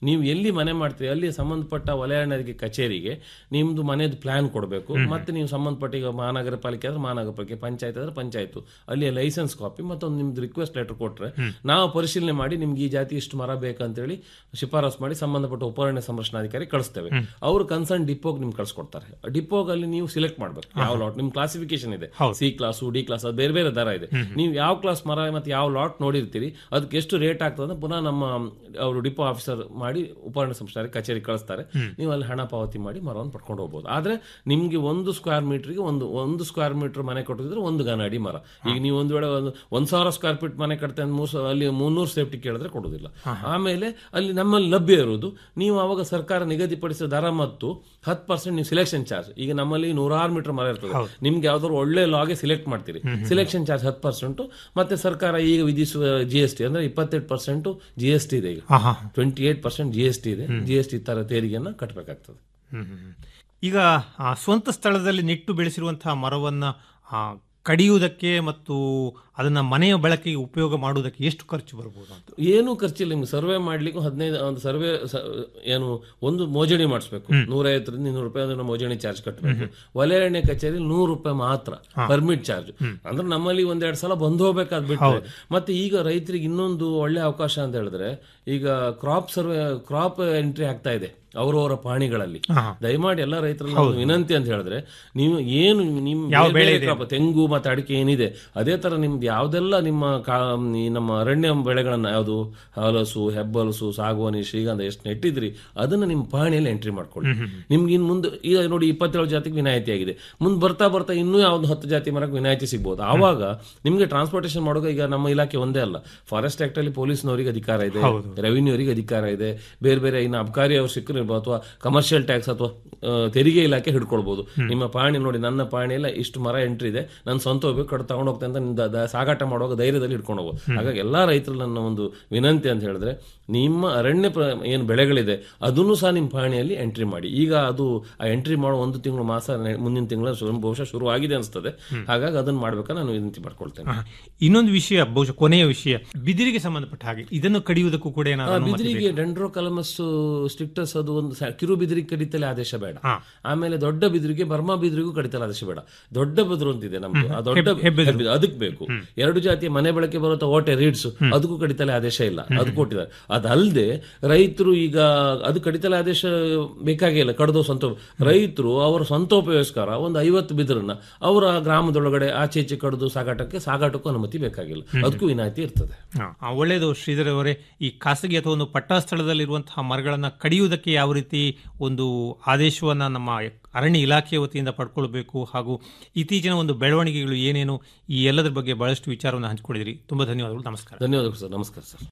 ನೀವು ಎಲ್ಲಿ ಮನೆ ಮಾಡ್ತೀರಿ ಅಲ್ಲಿ ಸಂಬಂಧಪಟ್ಟ ವಲಯ ಅರಣ್ಯಾಧಿಕಾರಿ ಕಚೇರಿಗೆ ನಿಮ್ದು ಮನೆದು ಪ್ಲಾನ್ ಕೊಡಬೇಕು ಮತ್ತೆ ನೀವು ಸಂಬಂಧಪಟ್ಟ ಈಗ ಮಹಾನಗರ ಪಾಲಿಕೆ ಆದ್ರೆ ಮಹಾನಗರ ಪಾಲಿಕೆ ಪಂಚಾಯತ್ ಆದ್ರೆ ಪಂಚಾಯತ್ ಅಲ್ಲಿ ಲೈಸೆನ್ಸ್ ಕಾಪಿ ಮತ್ತೊಂದು ನಿಮ್ದು ರಿಕ್ವೆಸ್ಟ್ ಲೆಟರ್ ಕೊಟ್ರೆ ನಾವು ಪರಿಶೀಲನೆ ಮಾಡಿ ನಿಮ್ಗೆ ಈ ಜಾತಿ ಇಷ್ಟು ಮರ ಬೇಕಂತೇಳಿ ಶಿಫಾರಸ್ ಮಾಡಿ ಸಂಬಂಧಪಟ್ಟ ಉಪರಣ್ಯ ಸಂರಕ್ಷಣಾಧಿಕಾರಿ ಕಳಿಸ್ತೇವೆ ಅವರು ಕನ್ಸರ್ನ್ ಡಿಪೋಗ್ ನಿಮ್ಗೆ ಕಳ್ಸಿಕೊಡ್ತಾರೆ ಡಿಪೋಗ್ ಅಲ್ಲಿ ನೀವು ಸಿಲೆಕ್ಟ್ ಮಾಡ್ಬೇಕು ಯಾವ ಲಾಟ್ ನಿಮ್ ಕ್ಲಾಸಿಫಿಕೇಶನ್ ಇದೆ ಸಿ ಕ್ಲಾಸ್ ಡಿ ಕ್ಲಾಸ್ ಅದು ಬೇರೆ ಬೇರೆ ದರ ಇದೆ ನೀವು ಯಾವ ಕ್ಲಾಸ್ ಮರ ಮತ್ತೆ ಯಾವ ಲಾಟ್ ನೋಡಿರ್ತೀರಿ ಅದಕ್ಕೆ ಎಷ್ಟು ರೇಟ್ ಆಗ್ತದೆ ಅಂತ ಪುನಃ ನಮ್ಮ ಅವರು ಡಿಪೋ ಆಫೀಸರ್ ಮಾಡಿ ಉಪಕರಣ ಸಂಸ್ಥೆ ಕಚೇರಿ ಕಳಿಸ್ತಾರೆ ನೀವು ಅಲ್ಲಿ ಹಣ ಪಾವತಿ ಮಾಡಿ ಮರವನ್ನು ಪಡ್ಕೊಂಡು ಹೋಗ್ಬೋದು ಆದ್ರೆ ನಿಮ್ಗೆ ಒಂದು ಸ್ಕ್ವೇರ್ ಮೀಟರ್ಗೆ ಒಂದು ಒಂದು ಸ್ಕ್ವೇರ್ ಮೀಟರ್ ಮನೆ ಕೊಟ್ಟಿದ್ರೆ ಒಂದು ಗನ ಅಡಿ ಮರ ಈಗ ನೀವು ಒಂದು ವೇಳೆ ಒಂದು ಒಂದ್ ಸಾವಿರ ಸ್ಕ್ವೇರ್ ಫೀಟ್ ಮನೆ ಕಟ್ತೇನೆ ಮೂರ್ ಸಾವಿರ- ಅಲ್ಲಿ ಮುನ್ನೂರು ಸೇಫ್ಟಿ ಕೇಳಿದ್ರೆ ಕೊಡೋದಿಲ್ಲ ಆಮೇಲೆ ಅಲ್ಲಿ ನಮ್ಮಲ್ಲಿ ಲಭ್ಯ ಇರುವುದು ನೀವು ಅವಾಗ ಸರ್ಕಾರ ನಿಗದಿಪಡಿಸಿದ ದರ ಮತ್ತು ಹತ್ತು ಪರ್ಸೆಂಟ್ ನೀವು ಸಿಲೆಕ್ಷನ್ ಚಾರ್ಜ್ ಈಗ ನಮ್ಮಲ್ಲಿ ನೂರಾರು ಮೀಟರ್ ಮರ ಇರ್ತದೆ ನಿಮ್ಗೆ ಯಾವ್ದಾದ್ರು ಒಳ್ಳೆ ಲಾಗೆ ಸಿಲೆಕ್ಟ್ ಮಾಡ್ತೀರಿ ಸಿಲೆಕ್ಷನ್ ಚಾರ್ಜ್ ಹತ್ತು ಪರ್ಸೆಂಟ್ ಮತ್ತೆ ಸರ್ಕಾರ ಈಗ ವಿಧಿಸುವ ಜಿ ಎಸ್ ಟಿ ಅಂದ್ರೆ ಇಪ್ಪತ್ತೆಂಟು ಪರ್ಸೆಂಟ್ ಜಿ ಎಸ್ ಟಿ ಇದೆ ಈಗ ಹಾ, ಹಾ. Twenty eight percent G S T ಇದೆ ಜಿ ಎಸ್ ಟಿ ತರ ತೆರಿಗೆಯನ್ನ ಕಟ್ಟಬೇಕಾಗ್ತದೆ ಹ್ಮ್, ಹ್ಮ್, ಹ್ಮ್. ಈಗ ಆ, ಸ್ವಂತ ಸ್ಥಳದಲ್ಲಿ ನೆಟ್ಟು ಬೆಳೆಸಿರುವಂತಹ ಮರವನ್ನ ಆ, ಕಡಿಯುವುದಕ್ಕೆ ಮತ್ತು ಅದನ್ನ ಮನೆಯ ಬಳಕೆಗೆ ಉಪಯೋಗ ಮಾಡುವುದಕ್ಕೆ ಎಷ್ಟು ಖರ್ಚು ಬರ್ಬೋದು ಅಂತ ಏನು ಖರ್ಚಿಲ್ಲ ನಿಮ್ಗೆ ಸರ್ವೆ ಮಾಡ್ಲಿಕ್ಕೆ ಹದಿನೈದು ಒಂದು ಸರ್ವೆ ಏನು ಒಂದು ಮೋಜಣಿ ಮಾಡಿಸ್ಬೇಕು ನೂರೈವತ್ತರಿಂದ ಇನ್ನೂರು ರೂಪಾಯಿ ಅದನ್ನ ಮೋಜಣಿ ಚಾರ್ಜ್ ಕಟ್ಟಬೇಕು ವಲಯ ಅರಣ್ಯ ಕಚೇರಿ ನೂರು ರೂಪಾಯಿ ಮಾತ್ರ ಪರ್ಮಿಟ್ ಚಾರ್ಜ್ ಅಂದ್ರೆ ನಮ್ಮಲ್ಲಿ ಒಂದೆರಡು ಸಲ ಬಂದು ಹೋಗ್ಬೇಕಾದ್ ಬಿಟ್ಟರೆ ಮತ್ತೆ ಈಗ ರೈತರಿಗೆ ಇನ್ನೊಂದು ಒಳ್ಳೆ ಅವಕಾಶ ಅಂತ ಹೇಳಿದ್ರೆ ಈಗ ಕ್ರಾಪ್ ಸರ್ವೆ ಕ್ರಾಪ್ ಎಂಟ್ರಿ ಆಗ್ತಾ ಇದೆ ಅವರವರ ಪಾಣಿಗಳಲ್ಲಿ ದಯಮಾಡಿ ಎಲ್ಲ ರೈತರಲ್ಲಿ ಒಂದು ವಿನಂತಿ ಅಂತ ಹೇಳಿದ್ರೆ ನೀವು ಏನು ನಿಮ್ ಯಾವ ಬೇರೆ ಬೆಳೆ ಬೇರೆ ಇದೆ? crop, ತೆಂಗು ಮತ್ತೆ ಅಡಿಕೆ ಏನಿದೆ ಅದೇ ತರ ನಿಮ್ದು ಯಾವ್ದೆಲ್ಲ ನಿಮ್ಮ ಕಾ- ಈ ನಮ್ಮ ಅರಣ್ಯ ಬೆಳೆಗಳನ್ನ ಯಾವುದು ಹಲಸು ಹೆಬ್ಬಲಸು ಸಾಗುವಾನಿ ಶ್ರೀಗಂಧ ಎಷ್ಟು ನೆಟ್ಟಿದ್ರಿ ಅದನ್ನ ನಿಮ್ಮ ಪಾಣಿಯಲ್ಲಿ ಎಂಟ್ರಿ ಮಾಡ್ಕೊಳ್ಳಿ ನಿಮ್ಗೆ ಇನ್ ಮುಂದೆ ಈಗ ನೋಡಿ ಇಪ್ಪತ್ತೇಳು ಜಾತಿಗೆ ವಿನಾಯಿತಿ ಆಗಿದೆ ಮುಂದೆ ಬರ್ತಾ ಬರ್ತಾ ಇನ್ನೂ ಯಾವ್ದು ಹತ್ತು ಜಾತಿ ಮರಕ್ಕೆ ವಿನಾಯಿತಿ ಸಿಗ್ಬೋದು ಆವಾಗ ನಿಮ್ಗೆ ಟ್ರಾನ್ಸ್ಪೋರ್ಟೇಷನ್ ಮಾಡುವಾಗ ಈಗ ನಮ್ಮ ಇಲಾಖೆ ಒಂದೇ ಅಲ್ಲ ಫಾರೆಸ್ಟ್ ಆಕ್ಟ್ ಅಲ್ಲಿ ಪೊಲೀಸ್ನವರಿಗೆ ಅಧಿಕಾರ ಇದೆ ರೆವಿನ್ಯೂರಿಗೆ ಅಧಿಕಾರ ಇದೆ ಬೇರೆ ಬೇರೆ ಇನ್ನು ಅಬ್ಕಾರಿ ಅವ್ರು ಸಿಕ್ಕರು ಅಥವಾ ಕಮರ್ಷಿಯಲ್ ಟ್ಯಾಕ್ಸ್ ಅಥವಾ ಆ, ತೆರಿಗೆ ಇಲಾಖೆ ಹಿಡ್ಕೊಳ್ಬಹುದು ನಿಮ್ಮ ಪಾಣಿ ನೋಡಿ ನನ್ನ ಪಾಣಿಯಲ್ಲ ಇಷ್ಟು ಮರ ಎಂಟ್ರಿ ಇದೆ ನನ್ನ ಸ್ವಂತ ಹೋಗ್ಬೇಕು ಕಡೆ ತಗೊಂಡು ಹೋಗ್ತೇನೆ ಅಂತ ನಿಮ್ದು ದ- ಸಾಗಾಟ ಮಾಡುವಾಗ ಧೈರ್ಯದಲ್ಲಿ ಹಿಡ್ಕೊಂಡು ಹೋಗು ಹಾಗಾಗಿ ಎಲ್ಲಾ ರೈತರು ನನ್ನ ಒಂದು ವಿನಂತಿ ಅಂತ ಹೇಳಿದ್ರೆ ನಿಮ್ಮ ಅರಣ್ಯ ಪ್ರ- ಏನು ಬೆಳೆಗಳಿದೆ ಅದನ್ನು ಸಹ ನಿಮ್ಮ ಪಾಣಿಯಲ್ಲಿ ಎಂಟ್ರಿ ಮಾಡಿ ಈಗ ಅದು ಆ ಎಂಟ್ರಿ ಮಾಡೋ ಒಂದು ತಿಂಗಳು ಮಾಸ ನೆ- ಮುಂದಿನ ತಿಂಗಳ ಬಹುಶಃ ಶುರು ಆಗಿದೆ ಅನಿಸ್ತದೆ ಹಾಗಾಗಿ ಅದನ್ನು ಮಾಡ್ಬೇಕಾ ನಾನು ವಿನಂತಿ ಮಾಡ್ಕೊಳ್ತೇನೆ ಆ, ಇನ್ನೊಂದು ವಿಷಯ ಬಹುಶಃ ಕೊನೆಯ ವಿಷಯ ಬಿದಿರಿಗೆ ಸಂಬಂಧಪಟ್ಟ ಹಾಗೆ ಇದನ್ನು ಕಡಿಯುವುದಕ್ಕೂ ಕೂಡ ಆ, ಏನಾದ್ರು ಅನುಮತಿ ಬಿದಿರಿಗೆ ಬೇಕಾ? ಡೆಂಡ್ರೋ ಕಲಮಸ್ ಸ್ಟ್ರಿಕ್ಟಸ್ ಅದು ಒಂದು ಸ- ಕಿರು ಬಿದಿರಿಗೆ ಕಡಿತಲೆ ಆದೇಶ ಬೇಡ ಆಮೇಲೆ ದೊಡ್ಡ ಬಿದಿರಿಗೆ ಬರ್ಮಾ ಬಿದಿರಿಗೂ ಕಡಿತಲೆ ಆದೇಶ ಬೇಡ ದೊಡ್ಡ ಬಿದಿರು ಅಂತಿದೆ ನಮ್ದು ಆ ದೊಡ್ಡ ಹೆಬ್- ಹೆಬ್ಬೆದಿರು. ಹೆಬ್ಬೆದಿರು, ಅದಕ್ಕೆ ಬೇಕು ಎರಡು ಜಾತಿಯ ಮನೆ ಬಳಕೆ ಬರುತ್ತಾ ಓಟೆ ರೀಡ್ಸ್ ಅದಕ್ಕೂ ಕಡಿತಲೆ ಆದೇಶ ಇಲ್ಲ ಅದು ಕೊಟ್ಟಿದ್ದಾರೆ ಅದಲ್ಲದೆ ರೈತರು ಈಗ ಅದು ಕಡಿತಲೆ ಆದೇಶ ಬೇಕಾಗೇ ಇಲ್ಲ ಕಡ್ದು ಸ್ವಂತ ರೈತರು ಅವರ ಸ್ವಂತೋಪಯೋಗಸ್ಕರ ಒಂದು ಐವತ್ತು ಬಿದಿರನ್ನ ಅವರ ಗ್ರಾಮದೊಳಗಡೆ ಆಚೆ ಈಚೆ ಕಡ್ದು ಸಾಗಾಟಕ್ಕೆ ಸಾಗಾಟಕ್ಕೂ ಅನುಮತಿ ಬೇಕಾಗಿಲ್ಲ ಅದಕ್ಕೂ ವಿನಾಯಿತಿ ಇರ್ತದೆ ಆ, ಆ, ಒಳ್ಳೆಯದು ಶ್ರೀಧರ್ ಅವರೇ ಈ ಖಾಸಗಿ ಅಥವಾ ಒಂದು ಪಟ್ಟಣ ಸ್ಥಳದಲ್ಲಿರುವಂತಹ ಮರಗಳನ್ನು ಕಡಿಯುವುದಕ್ಕೆ ಯಾವ ರೀತಿ ಒಂದು ಆದೇಶವನ್ನ ನಮ್ಮ ಅರಣ್ಯ ಇಲಾಖೆ ವತಿಯಿಂದ ಪಡ್ಕೊಳ್ಬೇಕು ಹಾಗೂ ಇತ್ತೀಚಿನ ಒಂದು ಬೆಳವಣಿಗೆಗಳು ಏನೇನು ಈ ಎಲ್ಲದರ ಬಗ್ಗೆ ಬಹಳಷ್ಟು ವಿಚಾರವನ್ನು ಹಂಚಿಕೊಂಡಿದ್ರಿ ತುಂಬಾ ಧನ್ಯವಾದಗಳು ನಮಸ್ಕಾರ ಧನ್ಯವಾದಗಳು ಸರ್ ನಮಸ್ಕಾರ ಸರ್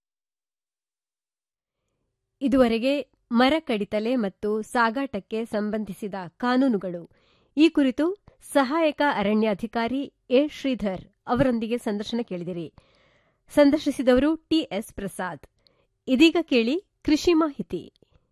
ಇದುವರೆಗೆ ಮರ ಕಡಿತಲೆ ಮತ್ತು ಸಾಗಾಟಕ್ಕೆ ಸಂಬಂಧಿಸಿದ ಕಾನೂನುಗಳು ಈ ಕುರಿತು ಸಹಾಯಕ ಅರಣ್ಯಾಧಿಕಾರಿ ಎ ಶ್ರೀಧರ್ ಅವರೊಂದಿಗೆ ಸಂದರ್ಶನ ಕೇಳಿದಿರಿ ಸಂದರ್ಶಿಸಿದವರು ಟಿಎಸ್ ಪ್ರಸಾದ್ ಇದೀಗ ಕೇಳಿ ಕೃಷಿ ಮಾಹಿತಿ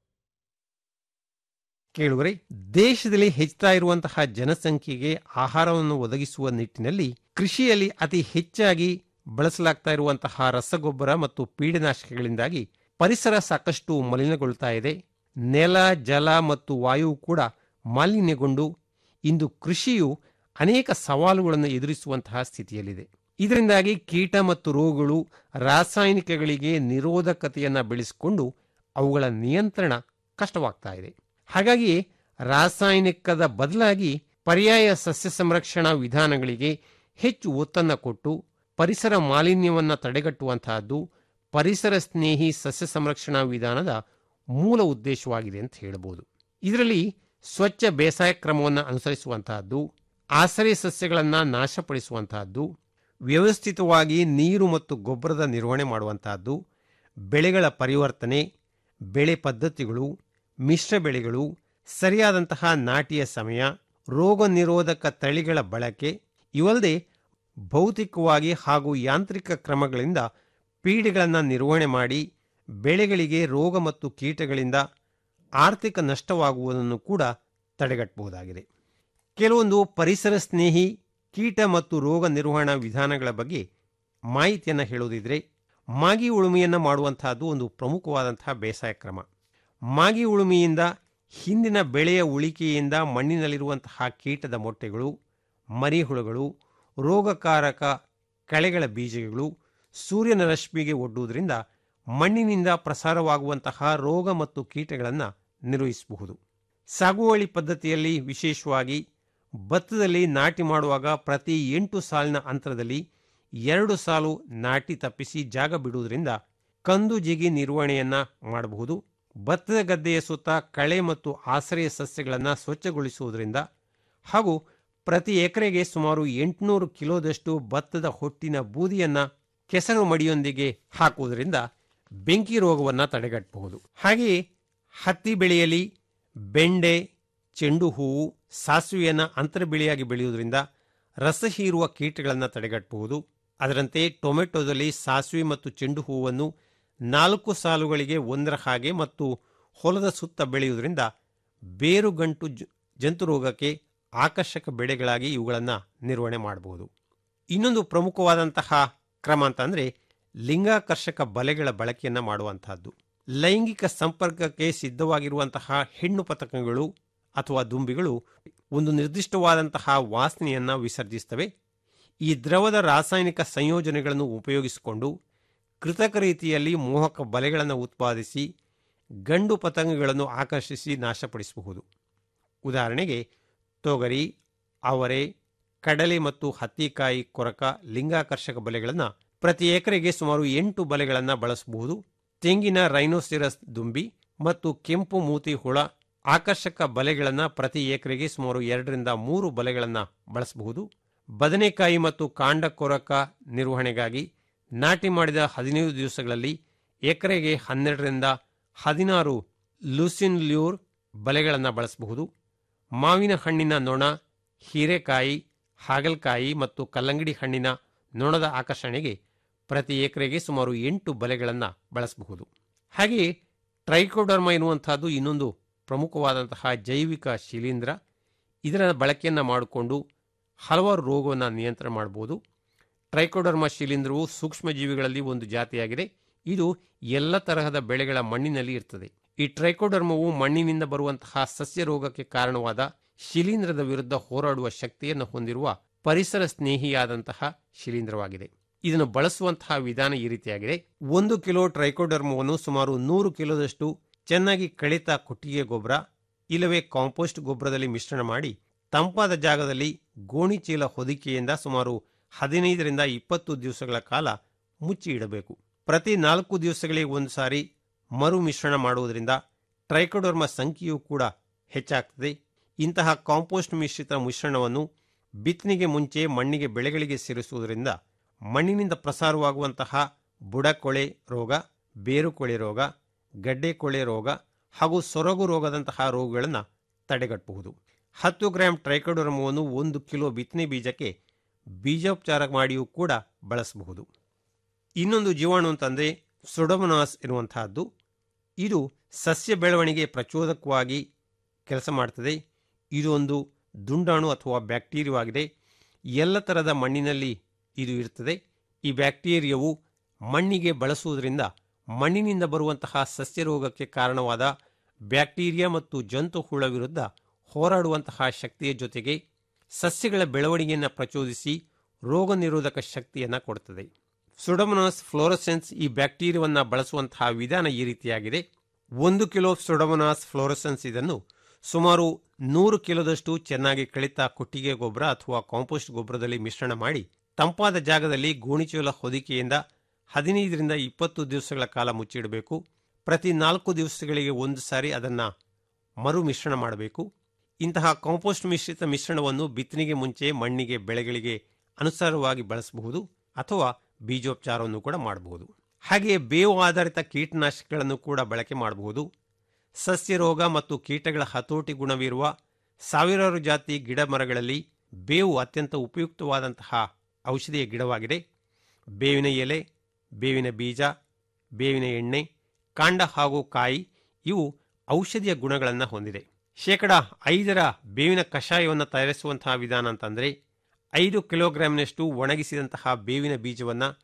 ಕೇಳುವರೆ ದೇಶದಲ್ಲಿ ಹೆಚ್ಚುತ್ತಾ ಇರುವಂತಹ ಜನಸಂಖ್ಯೆಗೆ ಆಹಾರವನ್ನು ಒದಗಿಸುವ ನಿಟ್ಟಿನಲ್ಲಿ ಕೃಷಿಯಲ್ಲಿ ಅತಿ ಹೆಚ್ಚಾಗಿ ಬಳಸಲಾಗ್ತಾ ಇರುವಂತಹ ರಸಗೊಬ್ಬರ ಮತ್ತು ಪೀಡನಾಶಕಗಳಿಂದಾಗಿ ಪರಿಸರ ಸಾಕಷ್ಟು ಮಲಿನಗೊಳ್ತಾ ಇದೆ ನೆಲ ಜಲ ಮತ್ತು ವಾಯು ಕೂಡ ಮಾಲಿನ್ಯಗೊಂಡು ಇಂದು ಕೃಷಿಯು ಅನೇಕ ಸವಾಲುಗಳನ್ನು ಎದುರಿಸುವಂತಹ ಸ್ಥಿತಿಯಲ್ಲಿದೆ ಇದರಿಂದಾಗಿ ಕೀಟ ಮತ್ತು ರೋಗಗಳು ರಾಸಾಯನಿಕಗಳಿಗೆ ನಿರೋಧಕತೆಯನ್ನು ಬೆಳೆಸಿಕೊಂಡು ಅವುಗಳ ನಿಯಂತ್ರಣ ಕಷ್ಟವಾಗ್ತಾ ಇದೆ ಹಾಗಾಗಿ ರಾಸಾಯನಿಕದ ಬದಲಾಗಿ ಪರ್ಯಾಯ ಸಸ್ಯ ಸಂರಕ್ಷಣಾ ವಿಧಾನಗಳಿಗೆ ಹೆಚ್ಚು ಒತ್ತನ್ನು ಕೊಟ್ಟು ಪರಿಸರ ಮಾಲಿನ್ಯವನ್ನು ತಡೆಗಟ್ಟುವಂತಹದ್ದು ಪರಿಸರ ಸ್ನೇಹಿ ಸಸ್ಯ ಸಂರಕ್ಷಣಾ ವಿಧಾನದ ಮೂಲ ಉದ್ದೇಶವಾಗಿದೆ ಅಂತ ಹೇಳಬಹುದು ಇದರಲ್ಲಿ ಸ್ವಚ್ಛ ಬೇಸಾಯ ಕ್ರಮವನ್ನು ಅನುಸರಿಸುವಂತಹದ್ದು ಆಸರೆ ಸಸ್ಯಗಳನ್ನು ನಾಶಪಡಿಸುವಂತಹದ್ದು ವ್ಯವಸ್ಥಿತವಾಗಿ ನೀರು ಮತ್ತು ಗೊಬ್ಬರದ ನಿರ್ವಹಣೆ ಮಾಡುವಂತಹದ್ದು ಬೆಳೆಗಳ ಪರಿವರ್ತನೆ ಬೆಳೆ ಪದ್ಧತಿಗಳು ಮಿಶ್ರ ಬೆಳೆಗಳು ಸರಿಯಾದಂತಹ ನಾಟಿಯ ಸಮಯ ರೋಗ ನಿರೋಧಕ ತಳಿಗಳ ಬಳಕೆ ಇವಲ್ಲದೆ ಭೌತಿಕವಾಗಿ ಹಾಗೂ ಯಾಂತ್ರಿಕ ಕ್ರಮಗಳಿಂದ ಪೀಡೆಗಳನ್ನು ನಿರ್ವಹಣೆ ಮಾಡಿ ಬೆಳೆಗಳಿಗೆ ರೋಗ ಮತ್ತು ಕೀಟಗಳಿಂದ ಆರ್ಥಿಕ ನಷ್ಟವಾಗುವುದನ್ನು ಕೂಡ ತಡೆಗಟ್ಟಬಹುದಾಗಿದೆ ಕೆಲವೊಂದು ಪರಿಸರ ಸ್ನೇಹಿ ಕೀಟ ಮತ್ತು ರೋಗ ನಿರ್ವಹಣಾ ವಿಧಾನಗಳ ಬಗ್ಗೆ ಮಾಹಿತಿಯನ್ನು ಹೇಳುವುದಿದ್ರೆ ಮಾಗಿ ಉಳುಮೆಯನ್ನು ಮಾಡುವಂತಹದ್ದು ಒಂದು ಪ್ರಮುಖವಾದಂತಹ ಬೇಸಾಯ ಕ್ರಮ ಮಾಗಿ ಉಳುಮೆಯಿಂದ ಹಿಂದಿನ ಬೆಳೆಯ ಉಳಿಕೆಯಿಂದ ಮಣ್ಣಿನಲ್ಲಿರುವಂತಹ ಕೀಟದ ಮೊಟ್ಟೆಗಳು ಮರಿಹುಳುಗಳು ರೋಗಕಾರಕ ಕಳೆಗಳ ಬೀಜಗಳು ಸೂರ್ಯನ ರಶ್ಮಿಗೆ ಒಡ್ಡುವುದರಿಂದ ಮಣ್ಣಿನಿಂದ ಪ್ರಸಾರವಾಗುವಂತಹ ರೋಗ ಮತ್ತು ಕೀಟಗಳನ್ನು ನಿರ್ವಹಿಸಬಹುದು ಸಾಗುವಳಿ ಪದ್ಧತಿಯಲ್ಲಿ ವಿಶೇಷವಾಗಿ ಭತ್ತದಲ್ಲಿ ನಾಟಿ ಮಾಡುವಾಗ ಪ್ರತಿ ಎಂಟು ಸಾಲಿನ ಅಂತರದಲ್ಲಿ ಎರಡು ಸಾಲು ನಾಟಿ ತಪ್ಪಿಸಿ ಜಾಗ ಬಿಡುವುದರಿಂದ ಕಂದು ಜಿಗಿ ನಿರ್ವಹಣೆಯನ್ನ ಮಾಡಬಹುದು ಭತ್ತದ ಗದ್ದೆಯ ಸುತ್ತ ಕಳೆ ಮತ್ತು ಆಶ್ರಯ ಸಸ್ಯಗಳನ್ನು ಸ್ವಚ್ಛಗೊಳಿಸುವುದರಿಂದ ಹಾಗೂ ಪ್ರತಿ ಎಕರೆಗೆ ಸುಮಾರು ಎಂಟುನೂರು ಕಿಲೋದಷ್ಟು ಭತ್ತದ ಹೊಟ್ಟಿನ ಬೂದಿಯನ್ನ ಕೆಸರು ಮಡಿಯೊಂದಿಗೆ ಹಾಕುವುದರಿಂದ ಬೆಂಕಿ ರೋಗವನ್ನು ತಡೆಗಟ್ಟಬಹುದು ಹಾಗೆಯೇ ಹತ್ತಿ ಬೆಳೆಯಲ್ಲಿ ಬೆಂಡೆ ಚೆಂಡು ಹೂವು ಸಾಸಿವೆಯನ್ನು ಅಂತರ ಬೆಳೆಯಾಗಿ ಬೆಳೆಯುವುದರಿಂದ ರಸ ಹೀರುವ ಕೀಟಗಳನ್ನು ತಡೆಗಟ್ಟಬಹುದು ಅದರಂತೆ ಟೊಮೆಟೊದಲ್ಲಿ ಸಾಸಿವೆ ಮತ್ತು ಚೆಂಡು ಹೂವನ್ನು ನಾಲ್ಕು ಸಾಲುಗಳಿಗೆ ಒಂದರ ಹಾಗೆ ಮತ್ತು ಹೊಲದ ಸುತ್ತ ಬೆಳೆಯುವುದರಿಂದ ಬೇರುಗಂಟು ಜಂತು ರೋಗಕ್ಕೆ ಆಕರ್ಷಕ ಬೆಳೆಗಳಾಗಿ ಇವುಗಳನ್ನು ನಿರ್ವಹಣೆ ಮಾಡಬಹುದು ಇನ್ನೊಂದು ಪ್ರಮುಖವಾದಂತಹ ಕ್ರಮ ಅಂತಂದರೆ ಲಿಂಗಾಕರ್ಷಕ ಬಲೆಗಳ ಬಳಕೆಯನ್ನು ಮಾಡುವಂತಹದ್ದು ಲೈಂಗಿಕ ಸಂಪರ್ಕಕ್ಕೆ ಸಿದ್ಧವಾಗಿರುವಂತಹ ಹೆಣ್ಣು ಪತಕಗಳು ಅಥವಾ ದುಂಬಿಗಳು ಒಂದು ನಿರ್ದಿಷ್ಟವಾದಂತಹ ವಾಸನೆಯನ್ನು ವಿಸರ್ಜಿಸುತ್ತವೆ ಈ ದ್ರವದ ರಾಸಾಯನಿಕ ಸಂಯೋಜನೆಗಳನ್ನು ಉಪಯೋಗಿಸಿಕೊಂಡು ಕೃತಕ ರೀತಿಯಲ್ಲಿ ಮೋಹಕ ಬಲೆಗಳನ್ನು ಉತ್ಪಾದಿಸಿ ಗಂಡು ಪತಂಗಗಳನ್ನು ಆಕರ್ಷಿಸಿ ನಾಶಪಡಿಸಬಹುದು ಉದಾಹರಣೆಗೆ ತೊಗರಿ ಅವರೆ ಕಡಲೆ ಮತ್ತು ಹತ್ತಿಕಾಯಿ ಕೊರಕ ಲಿಂಗಾಕರ್ಷಕ ಬಲೆಗಳನ್ನು ಪ್ರತಿ ಎಕರೆಗೆ ಸುಮಾರು ಎಂಟು ಬಲೆಗಳನ್ನು ಬಳಸಬಹುದು ತೆಂಗಿನ ರೈನೋಸಿರಸ್ ದುಂಬಿ ಮತ್ತು ಕೆಂಪು ಮೂತಿ ಹುಳ ಆಕರ್ಷಕ ಬಲೆಗಳನ್ನು ಪ್ರತಿ ಎಕರೆಗೆ ಸುಮಾರು ಎರಡರಿಂದ ಮೂರು ಬಲೆಗಳನ್ನು ಬಳಸಬಹುದು ಬದನೆಕಾಯಿ ಮತ್ತು ಕಾಂಡ ಕೊರಕ ನಿರ್ವಹಣೆಗಾಗಿ ನಾಟಿ ಮಾಡಿದ ಹದಿನೈದು ದಿವಸಗಳಲ್ಲಿ ಎಕರೆಗೆ ಹನ್ನೆರಡರಿಂದ ಹದಿನಾರು ಲೂಸಿನ್ ಲ್ಯೂರ್ ಬಲೆಗಳನ್ನು ಬಳಸಬಹುದು ಮಾವಿನ ಹಣ್ಣಿನ ನೊಣ ಹೀರೆಕಾಯಿ ಹಾಗಲಕಾಯಿ ಮತ್ತು ಕಲ್ಲಂಗಡಿ ಹಣ್ಣಿನ ನೊಣದ ಆಕರ್ಷಣೆಗೆ ಪ್ರತಿ ಎಕರೆಗೆ ಸುಮಾರು ಎಂಟು ಬಲೆಗಳನ್ನು ಬಳಸಬಹುದು ಹಾಗೆಯೇ ಟ್ರೈಕೋಡರ್ಮ ಎನ್ನುವಂತಹದ್ದು ಇನ್ನೊಂದು ಪ್ರಮುಖವಾದಂತಹ ಜೈವಿಕ ಶಿಲೀಂಧ್ರ ಇದರ ಬಳಕೆಯನ್ನು ಮಾಡಿಕೊಂಡು ಹಲವಾರು ರೋಗವನ್ನು ನಿಯಂತ್ರಣ ಮಾಡಬಹುದು ಟ್ರೈಕೋಡರ್ಮ ಶಿಲೀಂಧ್ರವು ಸೂಕ್ಷ್ಮಜೀವಿಗಳಲ್ಲಿ ಒಂದು ಜಾತಿಯಾಗಿದೆ ಇದು ಎಲ್ಲ ತರಹದ ಬೆಳೆಗಳ ಮಣ್ಣಿನಲ್ಲಿ ಇರ್ತದೆ ಈ ಟ್ರೈಕೋಡರ್ಮವು ಮಣ್ಣಿನಿಂದ ಬರುವಂತಹ ಸಸ್ಯ ರೋಗಕ್ಕೆ ಕಾರಣವಾದ ಶಿಲೀಂಧ್ರದ ವಿರುದ್ಧ ಹೋರಾಡುವ ಶಕ್ತಿಯನ್ನು ಹೊಂದಿರುವ ಪರಿಸರ ಸ್ನೇಹಿಯಾದಂತಹ ಶಿಲೀಂಧ್ರವಾಗಿದೆ ಇದನ್ನು ಬಳಸುವಂತಹ ವಿಧಾನ ಈ ರೀತಿಯಾಗಿದೆ ಒಂದು ಕಿಲೋ ಟ್ರೈಕೋಡರ್ಮವನ್ನು ಸುಮಾರು ನೂರು ಕಿಲೋದಷ್ಟು ಚೆನ್ನಾಗಿ ಕಳಿತ ಕೊಟ್ಟಿಗೆ ಗೊಬ್ಬರ ಇಲ್ಲವೇ ಕಾಂಪೋಸ್ಟ್ ಗೊಬ್ಬರದಲ್ಲಿ ಮಿಶ್ರಣ ಮಾಡಿ ತಂಪಾದ ಜಾಗದಲ್ಲಿ ಗೋಣಿ ಚೀಲ ಹೊದಿಕೆಯಿಂದ ಸುಮಾರು ಹದಿನೈದರಿಂದ ಇಪ್ಪತ್ತು ದಿವಸಗಳ ಕಾಲ ಮುಚ್ಚಿ ಇಡಬೇಕು ಪ್ರತಿ ನಾಲ್ಕು ದಿವಸಗಳಿಗೆ ಒಂದು ಸಾರಿ ಮರು ಮಿಶ್ರಣ ಮಾಡುವುದರಿಂದ ಟ್ರೈಕೋಡರ್ಮ ಸಂಖ್ಯೆಯೂ ಕೂಡ ಹೆಚ್ಚಾಗ್ತದೆ ಇಂತಹ ಕಾಂಪೋಸ್ಟ್ ಮಿಶ್ರಿತ ಮಿಶ್ರಣವನ್ನು ಬಿತ್ತನೆಗೆ ಮುಂಚೆ ಮಣ್ಣಿಗೆ ಬೆಳೆಗಳಿಗೆ ಸೇರಿಸುವುದರಿಂದ ಮಣ್ಣಿನಿಂದ ಪ್ರಸಾರವಾಗುವಂತಹ ಬುಡಕೊಳೆ ರೋಗ ಬೇರುಕೊಳೆ ರೋಗ ಗಡ್ಡೆ ಕೊಳೆ ರೋಗ ಹಾಗೂ ಸೊರಗು ರೋಗದಂತಹ ರೋಗಗಳನ್ನು ತಡೆಗಟ್ಟಬಹುದು ಹತ್ತು ಗ್ರಾಂ ಟ್ರೈಕೋಡರ್ಮವನ್ನು ಒಂದು ಕಿಲೋ ಬಿತ್ತನೆ ಬೀಜಕ್ಕೆ ಬೀಜೋಪಚಾರ ಮಾಡಿಯೂ ಕೂಡ ಬಳಸಬಹುದು ಇನ್ನೊಂದು ಜೀವಾಣು ಅಂತಂದರೆ ಸೊಡೊಮನಾಸ್ ಇರುವಂತಹದ್ದು ಇದು ಸಸ್ಯ ಬೆಳವಣಿಗೆ ಪ್ರಚೋದಕವಾಗಿ ಕೆಲಸ ಮಾಡ್ತದೆ ಇದು ಒಂದು ದುಂಡಾಣು ಅಥವಾ ಬ್ಯಾಕ್ಟೀರಿಯಾವಾಗಿದೆ ಎಲ್ಲ ಥರದ ಮಣ್ಣಿನಲ್ಲಿ ಇದು ಇರ್ತದೆ ಈ ಬ್ಯಾಕ್ಟೀರಿಯಾವು ಮಣ್ಣಿಗೆ ಬಳಸುವುದರಿಂದ ಮಣ್ಣಿನಿಂದ ಬರುವಂತಹ ಸಸ್ಯ ರೋಗಕ್ಕೆ ಕಾರಣವಾದ ಬ್ಯಾಕ್ಟೀರಿಯಾ ಮತ್ತು ಜಂತು ಹುಳ ವಿರುದ್ಧ ಹೋರಾಡುವಂತಹ ಶಕ್ತಿಯ ಜೊತೆಗೆ ಸಸ್ಯಗಳ ಬೆಳವಣಿಗೆಯನ್ನು ಪ್ರಚೋದಿಸಿ ರೋಗ ನಿರೋಧಕ ಶಕ್ತಿಯನ್ನು ಕೊಡುತ್ತದೆ ಸುಡಮನಾಸ್ ಫ್ಲೋರಸೆನ್ಸ್ ಈ ಬ್ಯಾಕ್ಟೀರಿಯಾವನ್ನು ಬಳಸುವಂತಹ ವಿಧಾನ ಈ ರೀತಿಯಾಗಿದೆ ಒಂದು ಕಿಲೋ ಸುಡಮನಾಸ್ ಫ್ಲೋರಸೆನ್ಸ್ ಇದನ್ನು ಸುಮಾರು ನೂರು ಕಿಲೋದಷ್ಟು ಚೆನ್ನಾಗಿ ಕಳಿತ ಕೊಟ್ಟಿಗೆ ಗೊಬ್ಬರ ಅಥವಾ ಕಾಂಪೋಸ್ಟ್ ಗೊಬ್ಬರದಲ್ಲಿ ಮಿಶ್ರಣ ಮಾಡಿ ತಂಪಾದ ಜಾಗದಲ್ಲಿ ಗೋಣಿಚೀಲ ಹೊದಿಕೆಯಿಂದ ಹದಿನೈದರಿಂದ ಇಪ್ಪತ್ತು ದಿವಸಗಳ ಕಾಲ ಮುಚ್ಚಿಡಬೇಕು ಪ್ರತಿ ನಾಲ್ಕು ದಿವಸಗಳಿಗೆ ಒಂದು ಸಾರಿ ಅದನ್ನು ಮರು ಮಿಶ್ರಣ ಮಾಡಬೇಕು ಇಂತಹ ಕಾಂಪೋಸ್ಟ್ ಮಿಶ್ರಿತ ಮಿಶ್ರಣವನ್ನು ಬಿತ್ತನೆಗೆ ಮುಂಚೆ ಮಣ್ಣಿಗೆ ಬೆಳೆಗಳಿಗೆ ಅನುಸಾರವಾಗಿ ಬಳಸಬಹುದು ಅಥವಾ ಬೀಜೋಪಚಾರವನ್ನು ಕೂಡ ಮಾಡಬಹುದು ಹಾಗೆಯೇ ಬೇವು ಆಧಾರಿತ ಕೀಟನಾಶಕಗಳನ್ನು ಕೂಡ ಬಳಕೆ ಮಾಡಬಹುದು ಸಸ್ಯ ರೋಗ ಮತ್ತು ಕೀಟಗಳ ಹತೋಟಿ ಗುಣವಿರುವ ಸಾವಿರಾರು ಜಾತಿ ಗಿಡ ಮರಗಳಲ್ಲಿ ಬೇವು ಅತ್ಯಂತ ಉಪಯುಕ್ತವಾದಂತಹ ಔಷಧಿಯ ಗಿಡವಾಗಿದೆ ಬೇವಿನ ಎಲೆ ಬೇವಿನ ಬೀಜ ಬೇವಿನ ಎಣ್ಣೆ ಕಾಂಡ ಹಾಗೂ ಕಾಯಿ ಇವು ಔಷಧಿಯ ಗುಣಗಳನ್ನು ಹೊಂದಿದೆ ಶೇಕಡ ಐದರ ಬೇವಿನ ಕಷಾಯವನ್ನು ತಯಾರಿಸುವಂತಹ ವಿಧಾನ ಅಂತಂದರೆ ಐದು ಕಿಲೋಗ್ರಾಂನಷ್ಟು ಒಣಗಿಸಿದಂತಹ ಬೇವಿನ ಬೀಜವನ್ನು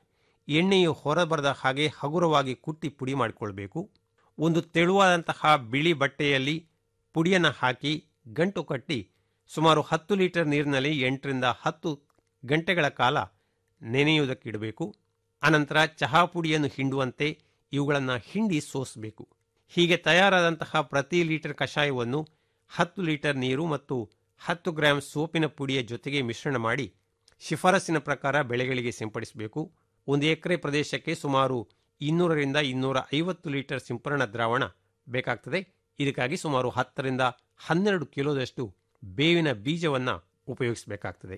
ಎಣ್ಣೆಯು ಹೊರಬರದ ಹಾಗೆ ಹಗುರವಾಗಿ ಕುಟ್ಟಿ ಪುಡಿ ಮಾಡಿಕೊಳ್ಬೇಕು ಒಂದು ತೆಳುವಾದಂತಹ ಬಿಳಿ ಬಟ್ಟೆಯಲ್ಲಿ ಪುಡಿಯನ್ನು ಹಾಕಿ ಗಂಟು ಕಟ್ಟಿ ಸುಮಾರು ಹತ್ತು ಲೀಟರ್ ನೀರಿನಲ್ಲಿ ಎಂಟರಿಂದ ಹತ್ತು ಗಂಟೆಗಳ ಕಾಲ ನೆನೆಯುವುದಕ್ಕಿಡಬೇಕು ಅನಂತರ ಚಹಾ ಪುಡಿಯನ್ನು ಹಿಂಡುವಂತೆ ಇವುಗಳನ್ನು ಹಿಂಡಿ ಸೋಸಬೇಕು ಹೀಗೆ ತಯಾರಾದಂತಹ ಪ್ರತಿ ಲೀಟರ್ ಕಷಾಯವನ್ನು ಹತ್ತು ಲೀಟರ್ ನೀರು ಮತ್ತು ಹತ್ತು ಗ್ರಾಂ ಸೋಪಿನ ಪುಡಿಯ ಜೊತೆಗೆ ಮಿಶ್ರಣ ಮಾಡಿ ಶಿಫಾರಸ್ಸಿನ ಪ್ರಕಾರ ಬೆಳೆಗಳಿಗೆ ಸಿಂಪಡಿಸಬೇಕು ಒಂದು ಎಕರೆ ಪ್ರದೇಶಕ್ಕೆ ಸುಮಾರು ಇನ್ನೂರರಿಂದ ಇನ್ನೂರ ಐವತ್ತು ಲೀಟರ್ ಸಿಂಪರಣಾ ದ್ರಾವಣ ಬೇಕಾಗ್ತದೆ ಇದಕ್ಕಾಗಿ ಸುಮಾರು ಹತ್ತರಿಂದ ಹನ್ನೆರಡು ಕಿಲೋದಷ್ಟು ಬೇವಿನ ಬೀಜವನ್ನು ಉಪಯೋಗಿಸಬೇಕಾಗ್ತದೆ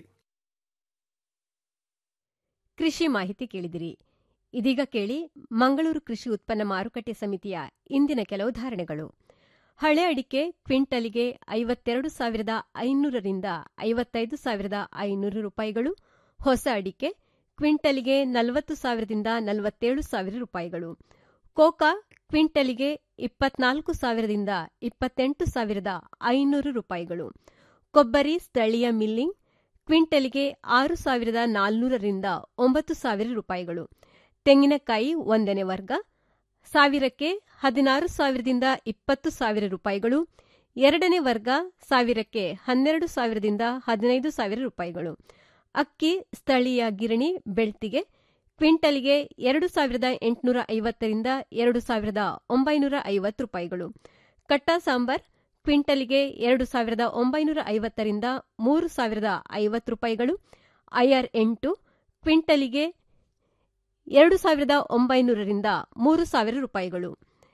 ಕೃಷಿ ಮಾಹಿತಿ ಕೇಳಿದಿರಿ ಇದೀಗ ಕೇಳಿ ಮಂಗಳೂರು ಕೃಷಿ ಉತ್ಪನ್ನ ಮಾರುಕಟ್ಟೆ ಸಮಿತಿಯ ಇಂದಿನ ಕೆಲವು ಧಾರಣೆಗಳು ಹಳೆ ಅಡಿಕೆ ಕ್ವಿಂಟಲಿಗೆ ಐವತ್ತೆರಡು ಸಾವಿರದ ಐನೂರರಿಂದ ಐವತ್ತೈದು ಸಾವಿರದ ಐನೂರು ರೂಪಾಯಿಗಳು ಹೊಸ ಅಡಿಕೆ ಕ್ವಿಂಟಲಿಗೆ ನಲವತ್ತು ಸಾವಿರದಿಂದ ನಲವತ್ತೇಳು ಸಾವಿರ ರೂಪಾಯಿಗಳು ಕೋಕಾ ಕ್ವಿಂಟಲಿಗೆ ಇಪ್ಪತ್ನಾಲ್ಕು ಸಾವಿರದಿಂದ ಇಪ್ಪತ್ತೆಂಟು ಸಾವಿರದ ಐನೂರು ರೂಪಾಯಿಗಳು ಕೊಬ್ಬರಿ ಸ್ಥಳೀಯ ಮಿಲ್ಲಿಂಗ್ ಕ್ವಿಂಟಲಿಗೆ ಆರು ಸಾವಿರದ ನಾಲ್ನೂರರಿಂದ ಒಂಬತ್ತು ಸಾವಿರ ರೂಪಾಯಿಗಳು ತೆಂಗಿನಕಾಯಿ ಒಂದನೇ ವರ್ಗ ಸಾವಿರಕ್ಕೆ ಹದಿನಾರು ಸಾವಿರದಿಂದ ಇಪ್ಪತ್ತು ಸಾವಿರ ರೂಪಾಯಿಗಳು ಎರಡನೇ ವರ್ಗ ಸಾವಿರಕ್ಕೆ ಹನ್ನೆರಡು ಸಾವಿರದಿಂದ ಹದಿನೈದು ಸಾವಿರ ರೂಪಾಯಿಗಳು ಅಕ್ಕಿ ಸ್ಥಳೀಯ ಗಿರಣಿ ಬೆಳ್ತಿಗೆ ಕ್ವಿಂಟಲ್ಗೆ ಎರಡು ಸಾವಿರದ ಎಂಟುನೂರ ಐವತ್ತರಿಂದ ಎರಡು ಸಾವಿರದ ಒಂಬೈನೂರ ಐವತ್ತು ರೂಪಾಯಿಗಳು ಕಟ್ಟಾ ಸಾಂಬಾರ್ ಕ್ವಿಂಟಲ್ಗೆ ಎರಡು ಸಾವಿರದ ಒಂಬೈನೂರ ಐವತ್ತರಿಂದ ಮೂರು ಸಾವಿರದ ಐವತ್ತು ರೂಪಾಯಿಗಳು ಐಆರ್ ಎಂಟು ಕ್ವಿಂಟಲಿಗೆ ಎರಡು ಸಾವಿರದ ಒಂಬೈನೂರರಿಂದ ಮೂರು ಸಾವಿರ ರೂಪಾಯಿಗಳು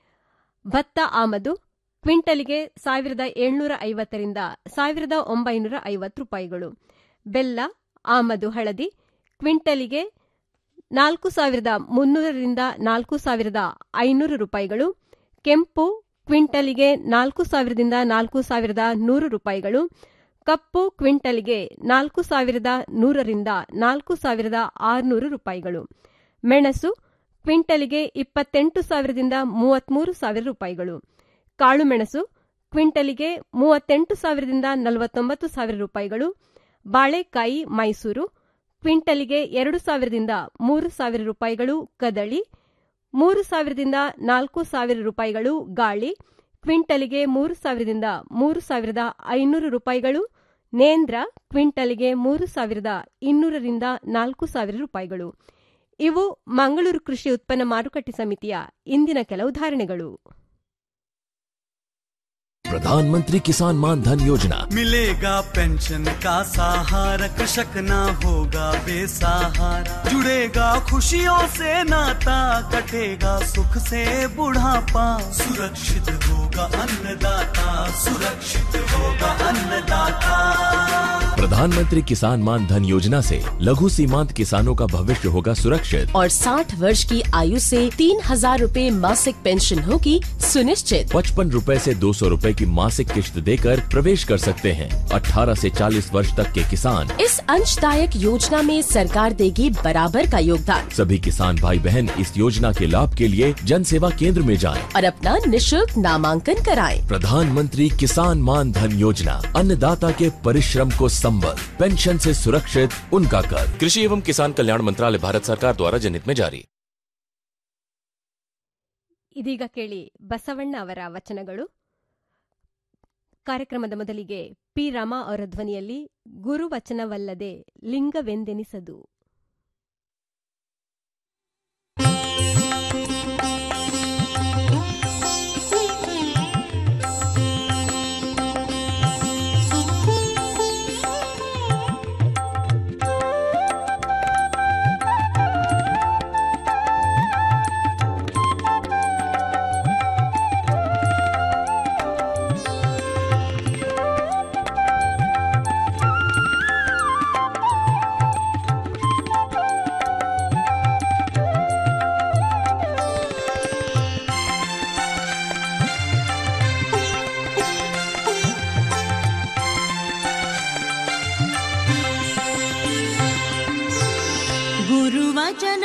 ಭತ್ತ ಆಮದು ಕ್ವಿಂಟಲಿಗೆ ಸಾವಿರದ ಏಳ್ನೂರ ಐವತ್ತರಿಂದ ಸಾವಿರದ ಒಂಬೈನೂರ ಐವತ್ತು ರೂಪಾಯಿಗಳು ಬೆಲ್ಲ ಆಮದು ಹಳದಿ ಕ್ವಿಂಟಲಿಗೆ ನಾಲ್ಕು ಸಾವಿರದ ಮುನ್ನೂರರಿಂದ ನಾಲ್ಕು ಸಾವಿರದ ಐನೂರು ರೂಪಾಯಿಗಳು ಕೆಂಪು ಕ್ವಿಂಟಲಿಗೆ ನಾಲ್ಕು ಸಾವಿರದಿಂದ ನಾಲ್ಕು ಸಾವಿರದ ನೂರು ರೂಪಾಯಿಗಳು ಕಪ್ಪು ಕ್ವಿಂಟಲ್ಗೆ ನಾಲ್ಕು ಸಾವಿರದ ನೂರರಿಂದ ನಾಲ್ಕು ಸಾವಿರದ ಆರುನೂರು ರೂಪಾಯಿಗಳು ಮೆಣಸು ಕ್ವಿಂಟಲ್ಗೆ ಇಪ್ಪತ್ತೆಂಟು ಸಾವಿರದಿಂದ ಮೂವತ್ಮೂರು ಸಾವಿರ ರೂಪಾಯಿಗಳು ಕಾಳುಮೆಣಸು ಕ್ವಿಂಟಲಿಗೆ ಮೂವತ್ತೆಂಟು ಸಾವಿರದಿಂದ ನಲವತ್ತೊಂಬತ್ತು ಸಾವಿರ ರೂಪಾಯಿಗಳು ಬಾಳೆಕಾಯಿ ಮೈಸೂರು ಕ್ವಿಂಟಲಿಗೆ ಎರಡು ಸಾವಿರದಿಂದ ಮೂರು ಸಾವಿರ ರೂಪಾಯಿಗಳು ಕದಳಿ ಮೂರು ಸಾವಿರದಿಂದ ನಾಲ್ಕು ಸಾವಿರ ರೂಪಾಯಿಗಳು ಗಾಳಿ ಕ್ವಿಂಟಲಿಗೆ ಮೂರು ಸಾವಿರದಿಂದ ಮೂರು ಸಾವಿರದ ಐನೂರು ರೂಪಾಯಿಗಳು ನೇಂದ್ರ ಕ್ವಿಂಟಲ್ಗೆ ಮೂರು ಸಾವಿರದ ಇನ್ನೂರರಿಂದ ನಾಲ್ಕು ಸಾವಿರ ರೂಪಾಯಿಗಳು ಇವು ಮಂಗಳೂರು ಕೃಷಿ ಉತ್ಪನ್ನ ಮಾರುಕಟ್ಟೆ ಸಮಿತಿಯ ಇಂದಿನ ಕೆಲವು ಧಾರಣೆಗಳು प्रधानमंत्री किसान मान धन योजना मिलेगा पेंशन का सहारा कृषक ना होगा बेसहारा जुड़ेगा खुशियों से नाता कटेगा सुख से बुढ़ापा सुरक्षित होगा अन्नदाता सुरक्षित होगा अन्नदाता प्रधानमंत्री किसान मान धन योजना से लघु सीमांत किसानों का भविष्य होगा सुरक्षित और 60 वर्ष की आयु से तीन हजार रूपए मासिक पेंशन होगी सुनिश्चित पचपन रूपए से दो सौ रूपए की मासिक किश्त देकर प्रवेश कर सकते हैं 18 से 40 वर्ष तक के किसान इस अंशदायक योजना में सरकार देगी बराबर का योगदान सभी किसान भाई बहन इस योजना के लाभ के लिए जन सेवा केंद्र में जाएं। और अपना निशुल्क नामांकन कराएं। प्रधानमंत्री किसान मान धन योजना अन्नदाता के परिश्रम को संबल पेंशन से सुरक्षित उनका कर कृषि एवं किसान कल्याण मंत्रालय भारत सरकार द्वारा जनहित में जारी ಇದೀಗ ಕೇಳಿ ಬಸವಣ್ಣ ಅವರ ವಚನಗಳು ಕಾರ್ಯಕ್ರಮದ ಮೊದಲಿಗೆ ಪಿ ರಾಮ ಅವರ ಧ್ವನಿಯಲ್ಲಿ ಗುರುವಚನವಲ್ಲದೆ ಲಿಂಗವೆಂದೆನಿಸದು ಗುರುವಚನ